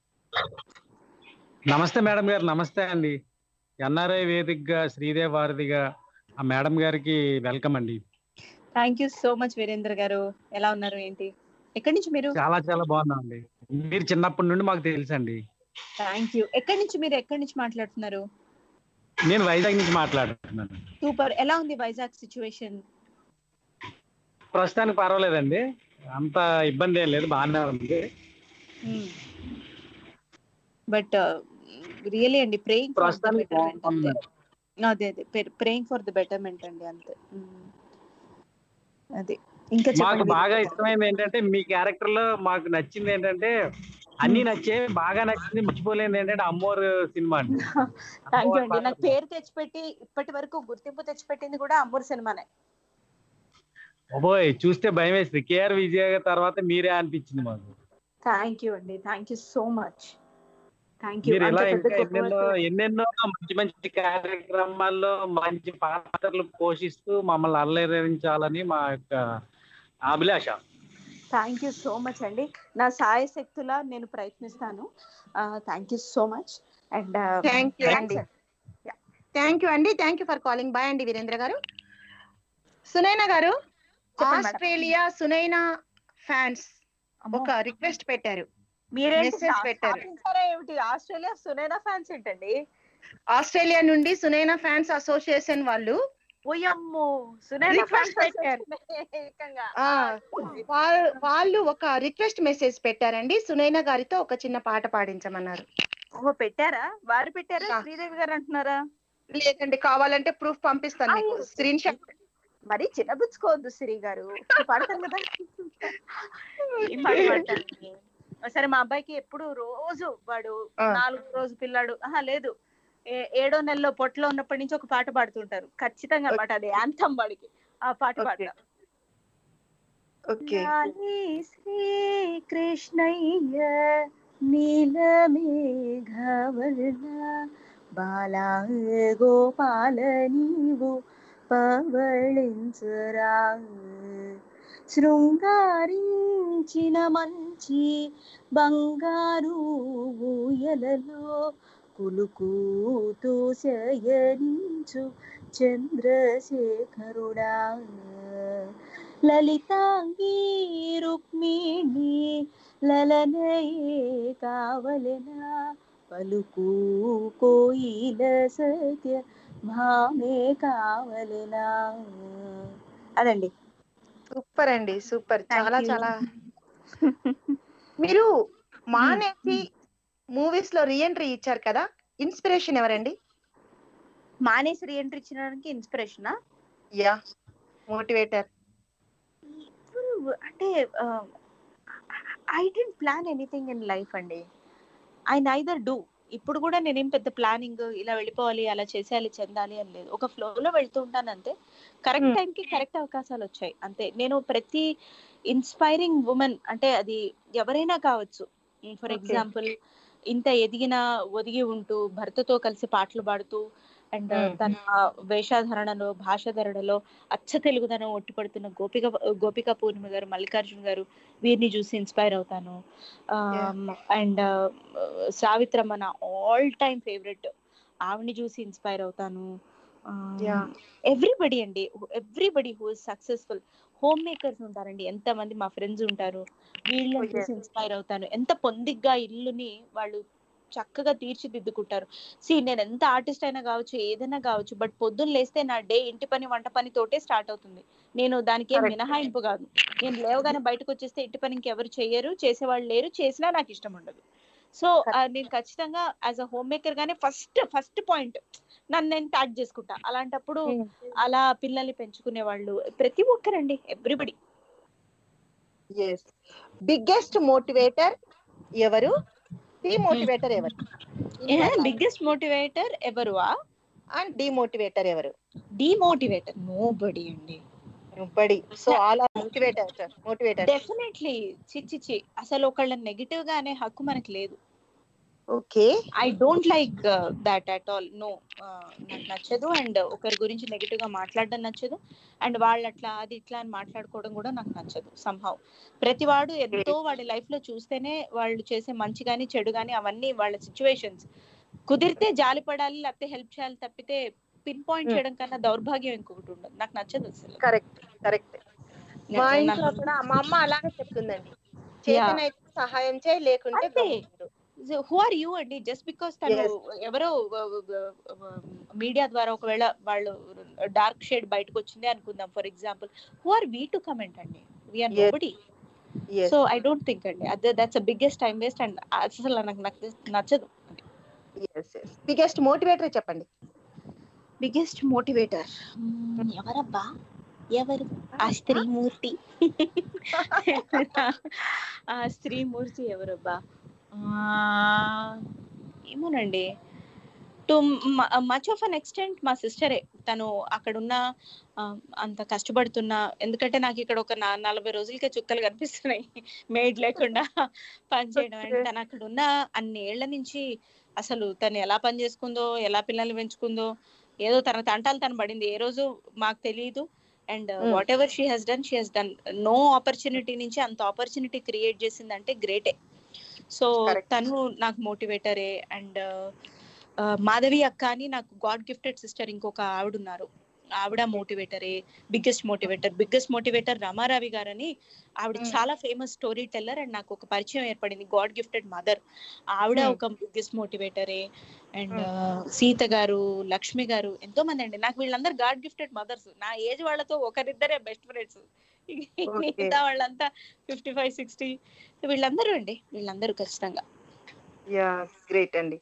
నమస్తే మేడం గారు నమస్తే అండి ఎన్ఆర్ఐ వేదికగా శ్రీదేవ్ వారధిగా ఆ మేడం గారికి వెల్కమ్ అండి thank you so much Virendra గారు ఎలా ఉన్నారు ఏంటి ఎక్కడి నుంచి మీరు చాలా చాలా బాగున్నాం అండి మీరు చిన్నప్పటి నుండి మాకు తెలుసండి థ్యాంక్ యూ ఎక్కడి నుంచి మీరు ఎక్కడి నుంచి మాట్లాడుతున్నారు నేను వైజాగ్ నుంచి మాట్లాడుతున్నాను సూపర్ ఎలా ఉంది వైజాగ్ సిచ్యువేషన్ ప్రస్తుతానికి పర్వాలేదండి అంత ఇబ్బంది ఏం లేదు బాగానే ఉంది బట్ రియలీ అండి ప్రేయింగ్ ఫర్ ద ప్రస్తుతానికి బెటర్మెంట్ బాగుంది అంతే అదే అదే ప్రేయింగ్ ఫర్ ద బెటర్మెంట్ అండి అంతే మ్మ్. అదే ఇంకా మాకు చెప్పండి బాగా ఇష్టమైంది ఏంటంటే మీ క్యారెక్టర్ లో మాకు నచ్చింది ఏంటంటే అన్ని నచ్చే బాగా నచ్చింది మర్చిపోలేనిది ఏంటంటే అమ్మోరు సినిమా అండి థ్యాంక్ యూ అండి నాకు పేరు తెచ్చిపెట్టి ఇప్పటి వరకు గుర్తింపు తెచ్చిపెట్టింది కూడా అమ్మూరు సినిమానే ఓబోయ్ చూస్తే భయం వేసింది కేఆర్ విజయ తర్వాత మీరే అనిపించింది మాకు థ్యాంక్ యూ అండి thank you so much thank you మీరు అంత ఇలా పెద్ద ఇంకా గొప్ప ఎన్నెన్నో వ్యక్తి. ఎన్నెన్నో మంచి మంచి కార్యక్రమాల్లో మంచి పాత్రలు పోషిస్తూ మమ్మల్ని అల్లరించాలని మా యొక్క అభిలాష థ్యాంక్ యూ సో మచ్ అండి నా సాయ శక్తులా నేను ప్రయత్నిస్తాను thank you so much and thank you అండి థ్యాంక్ యూ అండి thank you for calling bye అండి వీరేంద్ర గారు సునైనా గారు చెప్పండి మేడం. ఆస్ట్రేలియా సునైనా ఫ్యాన్స్ ఒక రిక్వెస్ట్ పెట్టారు మీరేంటి మెసేజ్ పెట్టారు స్థాపించారా ఏమిటి ఆస్ట్రేలియా సునైనా ఫ్యాన్స్ ఏంటండి ఆస్ట్రేలియా నుండి సునైనా ఫ్యాన్స్ అసోసియేషన్ వాళ్ళు ఓయమ్మో సునైనా రిక్వెస్ట్ ఫ్యాన్స్ పెట్టారు ఏకంగా ఆ, వా- వాళ్ళు ఒక రిక్వెస్ట్ మెసేజ్ పెట్టారండి సునైనా గారితో ఒక చిన్న పాట పాడించమన్నారు ఓ పెట్టారా వారు పెట్టారా శ్రీదేవి గారు అంటున్నారా లేదండి కావాలంటే ప్రూఫ్ పంపిస్తాను మీకు స్క్రీన్ షాట్ మరి చిన్నబుచ్చుకోవద్దు శ్రీ గారు పడతాను కదా ఈ పాట పాడతానండి. సరే మా అబ్బాయికి ఎప్పుడు రోజు వాడు ఆ. నాలుగు రోజు పిల్లాడు ఆహా లేదు ఏ- ఏడో నెలలో పొట్టలో ఉన్నప్పటి నుంచి ఒక పాట పాడుతుంటారు ఖచ్చితంగా అన్నమాట అది యాంథం వాడికి ఆ పాట పాడతా ఓకే లాలి శ్రీ కృష్ణయ్య నీలమేఘవర్ణ బాలా గోపాల నీవు పవళించరా శృంగారించిన మంచి బంగారు ఊయలలో కులుకుతూ శయనించు చంద్రశేఖరుడా లలితాంగి రుక్మిణి లలనయే కావలెనా పలుకు కోయిల సత్య భామే కావలెనా అదండి సూపర్ అండి సూపర్ Thank చాలా you. చాలా మీరు మానేసి మూవీస్ లో రీఎంట్రీ ఇచ్చారు కదా ఇన్స్పిరేషన్ ఎవరండి మానేసి రీఎంట్రీ ఇచ్చడానికి ఇన్స్పిరేషనా యా మోటివేటర్ అంటే I didn't plan anything in life అండి ఐ నైదర్ డూ ఇప్పుడు కూడా నేనేం పెద్ద ప్లానింగ్ ఇలా వెళ్ళిపోవాలి అలా చేసేయాలి చెందాలి అని లేదు ఒక ఫ్లోలో వెళ్తూ ఉంటాను అంతే కరెక్ట్ Hmm. టైంకి కరెక్ట్ అవకాశాలు వచ్చాయి అంతే నేను ప్రతి ఇన్స్పైరింగ్ ఉమెన్ అంటే అది ఎవరైనా కావచ్చు ఫర్ Okay. ఎగ్జాంపుల్ ఇంత ఎదిగిన ఒదిగి ఉంటూ భర్తతో కలిసి పాటలు పాడుతూ అండ్ Hmm. తన వేషాధరణలో భాషధరణలో అచ్చ తెలుగుదనం ఒట్టిపడుతున్న గోపిక గోపిక పూర్ణిమ గారు మల్లికార్జున గారు వీరిని చూసి ఇన్స్పైర్ అవుతాను అండ్ సావిత్రమ్మ నా ఆల్ టైమ్ ఫేవరెట్ ఆవిడని చూసి ఇన్స్పైర్ అవుతాను Yeah. ఎవ్రీబడి అండి everybody who is successful home makers ఉంటారండి ఎంత మంది మా ఫ్రెండ్స్ ఉంటారు వీళ్ళని Oh, yes. చూసి ఇన్స్పైర్ అవుతాను ఎంత పొందిగ్గా ఇల్లుని వాళ్ళు చక్కగా తీర్చిదిద్దుకుంటారు సి నేను ఎంత ఆర్టిస్ట్ అయినా కావచ్చు ఏదైనా కావచ్చు బట్ పొద్దున్న లేస్తే నా డే ఇంటి పని వంట పని తోటే స్టార్ట్ అవుతుంది నేను దానికి ఏం Correct. మినహాయింపు కాదు నేను లేవగానే బయటకు వచ్చేస్తే ఇంటి పని ఇంకెవరు చెయ్యరు చేసేవాళ్ళు లేరు చేసినా నాకు ఇష్టం ఉండదు సో నేను ఖచ్చితంగా యాజ్ అ హోమ్ మేకర్ గానే ఫస్ట్ ఫస్ట్ పాయింట్ నన్ను నేను ట్యాగ్ చేసుకుంటా అలాంటప్పుడు అలా పిల్లల్ని పెంచుకునే వాళ్ళు ప్రతి ఒక్కరండి ఎవ్రీబడి ఎస్ బిగ్గెస్ట్ మోటివేటర్ ఎవరు డిమోటివేటర్ ఎవరు బిగ్గెస్ట్ మోటివేటర్ ఎవరువా అండ్ డిమోటివేటర్ ఎవరు డిమోటివేటర్ నో బడి అండి body so all are motivator motivator definitely చిచ్చి చి అసలు ఒకళ్ళని నెగిటివ్ గా అనే హక్కు మనకి లేదు okay I don't like that at all no నాకు నచ్చదు అండ్ ఒకరి గురించి నెగిటివ్ గా మాట్లాడడం నచ్చదు అండ్ వాళ్ళు అట్లా అది ఇట్లా అని మాట్లాడుకోవడం కూడా నాకు నచ్చదు సంహవ్ ప్రతి వాడు ఎంతో వాడి లైఫ్ లో చూస్తేనే వాళ్ళు చేసే మంచి గాని చెడు గాని అవన్నీ వాళ్ళ సిచ్యువేషన్స్ కుదిరితే జాలి పడాలి లేకపోతే హెల్ప్ చేయాలి తప్పితే పిన్ పాయింట్ Hmm. చేయడం కన్నా దౌర్భాగ్యం ఇంకొకటి ఉండదు నాకు నచ్చదు అసలు కరెక్ట్ కరెక్ట్ మా నాకు- ఇంట్లో కూడా మా అమ్మ అలాగే చెప్తుందండి చేతనైతే సహాయం చేయి లేకుంటే అంతే. గమ్మునుండు. హూ ఆర్ యూ అండి జస్ట్ బికాస్ తను Yes. ఎవరో మీడియా ద్వారా ఒకవేళ వాళ్ళు డార్క్ షేడ్ బయటకు వచ్చింది అనుకుందాం for example who are we to comment అండి we are Yes. Nobody so I don't think అండి అదే that's a biggest time waste and అసలు నాకు నచ్చ- నచ్చదు బిగ్గెస్ట్ మోటివేటర్ చెప్పండి బిగ్గెస్ట్ మోటివేటర్ ఎవరబ్బా ఎవరు ఆ స్త్రీమూర్తి ఆ స్త్రీమూర్తి ఎవరబ్బా ఆ, ఏమోనండి too much of an extent మా సిస్టరే తను అక్కడున్న ఆ, అంత కష్టపడుతున్నా ఎందుకంటే నాకు ఇక్కడ ఒక నా- నలభై రోజులకే చుక్కలు కనిపిస్తున్నాయి మేడ్ లేకుండా పని చేయడం అండ్ తను అక్కడ ఉన్న అన్ని ఏళ్ల నుంచి అసలు తను ఎలా పని చేసుకుందో ఎలా పిల్లల్ని పెంచుకుందో ఏదో తన తంటాలు తను పడింది ఏ రోజు మాకు తెలియదు and Mm. Whatever she has done she has done no opportunity నుంచి అంత ఆపర్చునిటీ క్రియేట్ చేసిందంటే గ్రేటే సో తను నాకు మోటివేటరే అండ్ మాధవి అక్క అని నాకు గాడ్ గిఫ్టెడ్ సిస్టర్ ఇంకొక ఆవిడ ఉన్నారు ఆవిడ మోటివేటరే biggest motivator biggest motivator Ramaravi గారని ఆవిడ చాలా ఫేమస్ స్టోరీ టెల్లర్ అండ్ నాకు ఒక పరిచయం ఏర్పడింది గాడ్ గిఫ్టెడ్ మదర్ ఆవిడ Hmm. ఒక బిగ్గెస్ట్ మోటివేటరే అండ్ సీత గారు లక్ష్మి గారు ఎంతో మంది అండి నాకు వీళ్ళందరూ గాడ్ గిఫ్టెడ్ మదర్స్ నా ఏజ్ వాళ్ళతో ఒకరిద్దరే బెస్ట్ ఫ్రెండ్స్ మిగతా వాళ్ళంతా ఫిఫ్టీ ఫైవ్ సిక్స్టీ వీళ్ళందరూ అండి వీళ్ళందరూ ఖచ్చితంగా యా గ్రేట్ అండి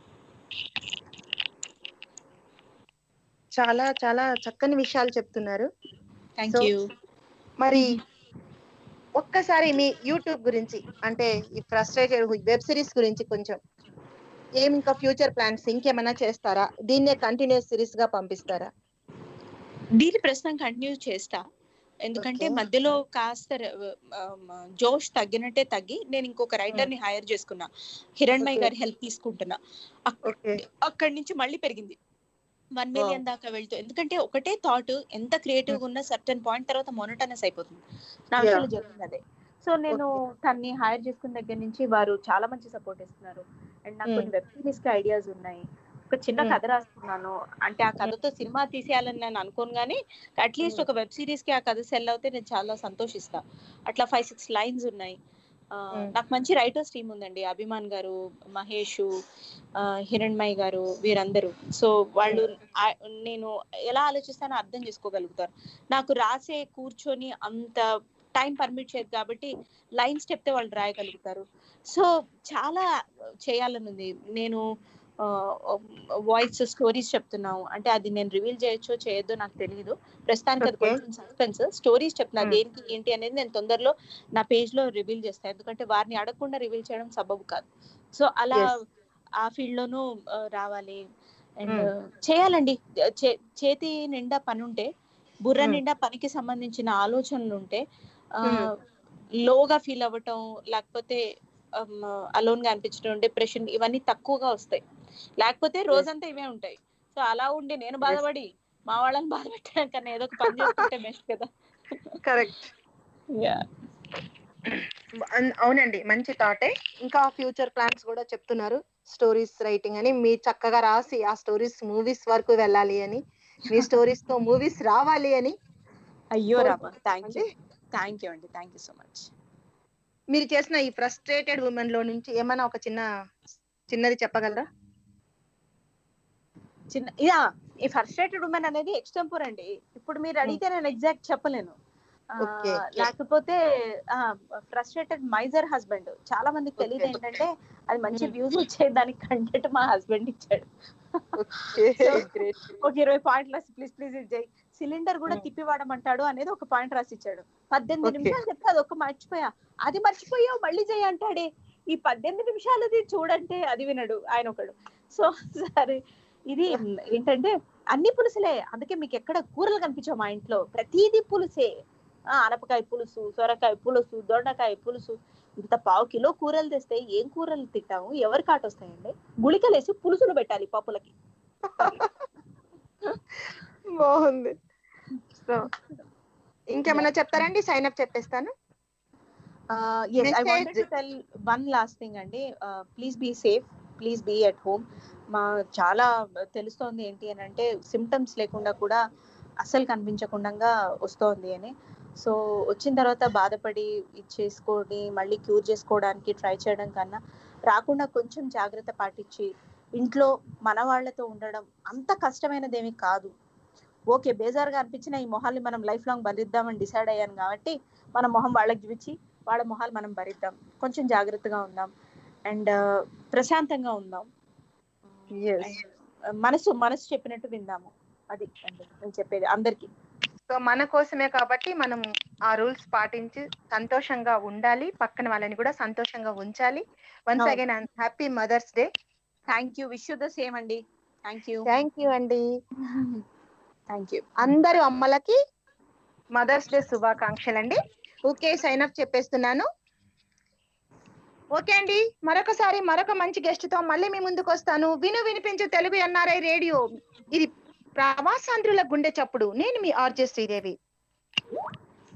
చాలా చాలా చక్కని విషయాలు చెప్తున్నారు థ్యాంక్ So, యూ మరి ఒక్కసారి మీ యూట్యూబ్ గురించి అంటే ఈ ఫ్రస్ట్రేటెడ్ వెబ్ సిరీస్ గురించి కొంచెం ఏం ఇంకా ఫ్యూచర్ ప్లాన్స్ ఇంకేమైనా చేస్తారా దీన్నే కంటిన్యూస్ సిరీస్ గా పంపిస్తారా దీని ప్రస్తుతం కంటిన్యూ చేస్తా ఎందుకంటే మధ్యలో కాస్త ర- ఆమ్, జోష్ తగ్గినట్టే తగ్గి నేను ఇంకొక రైటర్ ని హైర్ చేసుకున్నా హిరణ్మయ్ Okay. గారి హెల్ప్ తీసుకుంటున్నా అక్- అక్కడి నుంచి మళ్ళీ పెరిగింది వన్ మిలియన్ దాకా వెళ్తూ ఎందుకంటే ఒకటే థాట్ ఎంత క్రియేటివ్ గా ఉన్నా సర్టన్ పాయింట్ తర్వాత మొనటనెస్ అయిపోతుంది నా Yeah. విషయంలో జరిగింది అదే సో నేను తన్ని హైర్ చేసుకున్న దగ్గర నుంచి వారు చాలా మంచి సపోర్ట్ ఇస్తున్నారు అండ్ నాకు Mm. కొన్ని వెబ్ సిరీస్ కి ఐడియాస్ ఉన్నాయి ఒక చిన్న Mm. కథ రాస్తున్నాను అంటే ఆ కథతో సినిమా తీసేయాలని నేను అనుకోను కానీ అట్లీస్ట్ ఒక వెబ్ సిరీస్ కి ఆ కథ సెల్ అవుతే నేను చాలా సంతోషిస్తా అట్లా ఫైవ్ సిక్స్ లైన్స్ ఉన్నాయి ఆ, నాకు మంచి రైటర్స్ టీం ఉందండి అభిమాన్ గారు మహేష్ ఆ, హిరణ్మయ్ గారు వీరందరూ సో వాళ్ళు ఆ- నేను ఎలా ఆలోచిస్తానో అర్థం చేసుకోగలుగుతారు నాకు రాసే కూర్చొని అంత టైం పర్మిట్ చేయదు కాబట్టి లైన్స్ చెప్తే వాళ్ళు రాయగలుగుతారు సో చాలా చేయాలని ఉంది నేను వాయిస్ స్టోరీస్ చెప్తున్నావు అంటే అది నేను రివీల్ చేయొచ్చో చేయొద్దో నాకు తెలియదు ప్రస్తుతానికి అది Okay. కొంచెం సస్పెన్స్ స్టోరీస్ చెప్తున్నా Hmm. దేనికి ఏంటి అనేది నేను తొందరలో నా పేజ్ లో రివీల్ చేస్తాను ఎందుకంటే వారిని అడగకుండా రివీల్ చేయడం సబబు కాదు సో అలా Yes. ఆ ఫీల్డ్ లోనూ ఆ, రావాలి అండ్ Hmm. చేయాలండి చే- చేతి నిండా పని ఉంటే బుర్ర Hmm. నిండా పనికి సంబంధించిన ఆలోచనలు ఉంటే ఆ, Hmm. లోగా ఫీల్ అవ్వటం లేకపోతే అలోన్ గా అనిపించడం డిప్రెషన్ ఇవన్నీ తక్కువగా వస్తాయి లేకపోతే రోజంతా ఇవే ఉంటాయి సో అలా ఉండి నేను బాధపడి మా వాళ్ళని బాధ పెట్టడం కన్నా ఏదో ఒక పని చేసుకుంటే బెస్ట్ కదా కరెక్ట్ అవునండి మంచి థాటే ఇంకా ఫ్యూచర్ ప్లాన్స్ కూడా చెప్తున్నారు స్టోరీస్ రైటింగ్ అని మీ చక్కగా రాసి ఆ స్టోరీస్ మూవీస్ వరకు వెళ్ళాలి అని మీ స్టోరీస్ తో మూవీస్ రావాలి అని అయ్యో రామా కోరుకుంటున్నాను. థ్యాంక్ యూ థ్యాంక్ యూ అండి థ్యాంక్ యూ సో మచ్ మీరు చేసిన ఈ ఫ్రస్ట్రేటెడ్ ఉమెన్ లో నుంచి ఏమైనా ఒక చిన్న చిన్నది చెప్పగలరా చిన్న యా ఈ ఫ్రస్ట్రేటెడ్ ఉమెన్ అనేది ఎక్స్టెంపర్ అండి ఇప్పుడు మీరు అడిగితే నేను ఎగ్జాక్ట్ చెప్పలేను ఆ, Okay. లేకపోతే ఫ్రస్ట్రేటెడ్ మైజర్ హస్బెండ్ చాలా మందికి తెలియదు Okay. ఏంటంటే అది మంచి వ్యూస్ వచ్చే దానికి కంటెంట్ మా హస్బెండ్ ఇచ్చాడు ఒక ఇరవై పాయింట్లు రాసి ప్లీజ్ ప్లీజ్ ఇది చేయి సిలిండర్ కూడా తిప్పి వాడమంటాడు అనేది ఒక పాయింట్ రాసి ఇచ్చాడు పద్దెనిమిది Okay. నిమిషాలు చెప్తే అది ఒక మర్చిపోయా అది మర్చిపోయావు మళ్ళీ చేయి అంటాడే ఈ పద్దెనిమిది నిమిషాలది చూడంటే అది వినడు ఆయన ఒకడు సో సరే ఇది ఏంటంటే అన్ని పులుసులే అందుకే మీకు ఎక్కడ కూరలు కనిపించావు మా ఇంట్లో ప్రతిదీ పులుసే ఆ అనపకాయ పులుసు సొరకాయ పులుసు దొండకాయ పులుసు ఇంత పావు కిలో కూరలు తెస్తే ఏం కూరలు తింటాము ఎవరి కాటొస్తాయండి గుళికలేసి పులుసులు పెట్టాలి పప్పులకి బాగుంది సో ఇంకేమైనా చెప్తారండి సైన్ అప్ చెప్పేస్తాను yes I wanted Message. To tell one last thing అండి please be safe please be at home మా చాలా తెలుస్తోంది ఏంటి అని అంటే సిమ్టమ్స్ లేకుండా కూడా అస్సలు కనిపించకుండా వస్తోంది అని సో వచ్చిన తర్వాత బాధపడి ఇది చేసుకొని మళ్ళీ క్యూర్ చేసుకోవడానికి ట్రై చేయడం కన్నా రాకుండా కొంచెం జాగ్రత్త పాటించి ఇంట్లో మన వాళ్ళతో ఉండడం అంత కష్టమైనదేమీ కాదు ఓకే బేజార్గా అనిపించిన ఈ మొహాన్ని మనం లైఫ్ లాంగ్ భరిద్దామని డిసైడ్ అయ్యాను కాబట్టి మన మొహం వాళ్ళకి చూపించి వాళ్ళ మొహాలు మనం భరిద్దాం కొంచెం జాగ్రత్తగా ఉందాం అండ్ ప్రశాంతంగా ఉందాం And మనసు మనసు చెప్పినట్టు విందాము అది అండి నేను చెప్పేది అందరికి సో మన కోసమే కాబట్టి మనం ఆ రూల్స్ పాటించి సంతోషంగా ఉండాలి పక్కన వాళ్ళని కూడా సంతోషంగా ఉంచాలి వన్స్ అవును. Again happy mothers day thank you wish the same అండి థ్యాంక్ యూ థ్యాంక్ యూ అండి థ్యాంక్ యూ అందరు అమ్మలకి మదర్స్ డే శుభాకాంక్షలు అండి ఓకే సైన్ అప్ చెప్పేస్తున్నాను ఓకే అండి మరొకసారి మరొక మంచి గెస్ట్ తో మళ్ళీ మీ ముందుకు వస్తాను విను వినిపించు తెలుగు ఎన్ఆర్ఐ రేడియో ఇది ప్రవాసాంధ్రుల గుండె చప్పుడు నేను మీ ఆర్జే శ్రీదేవి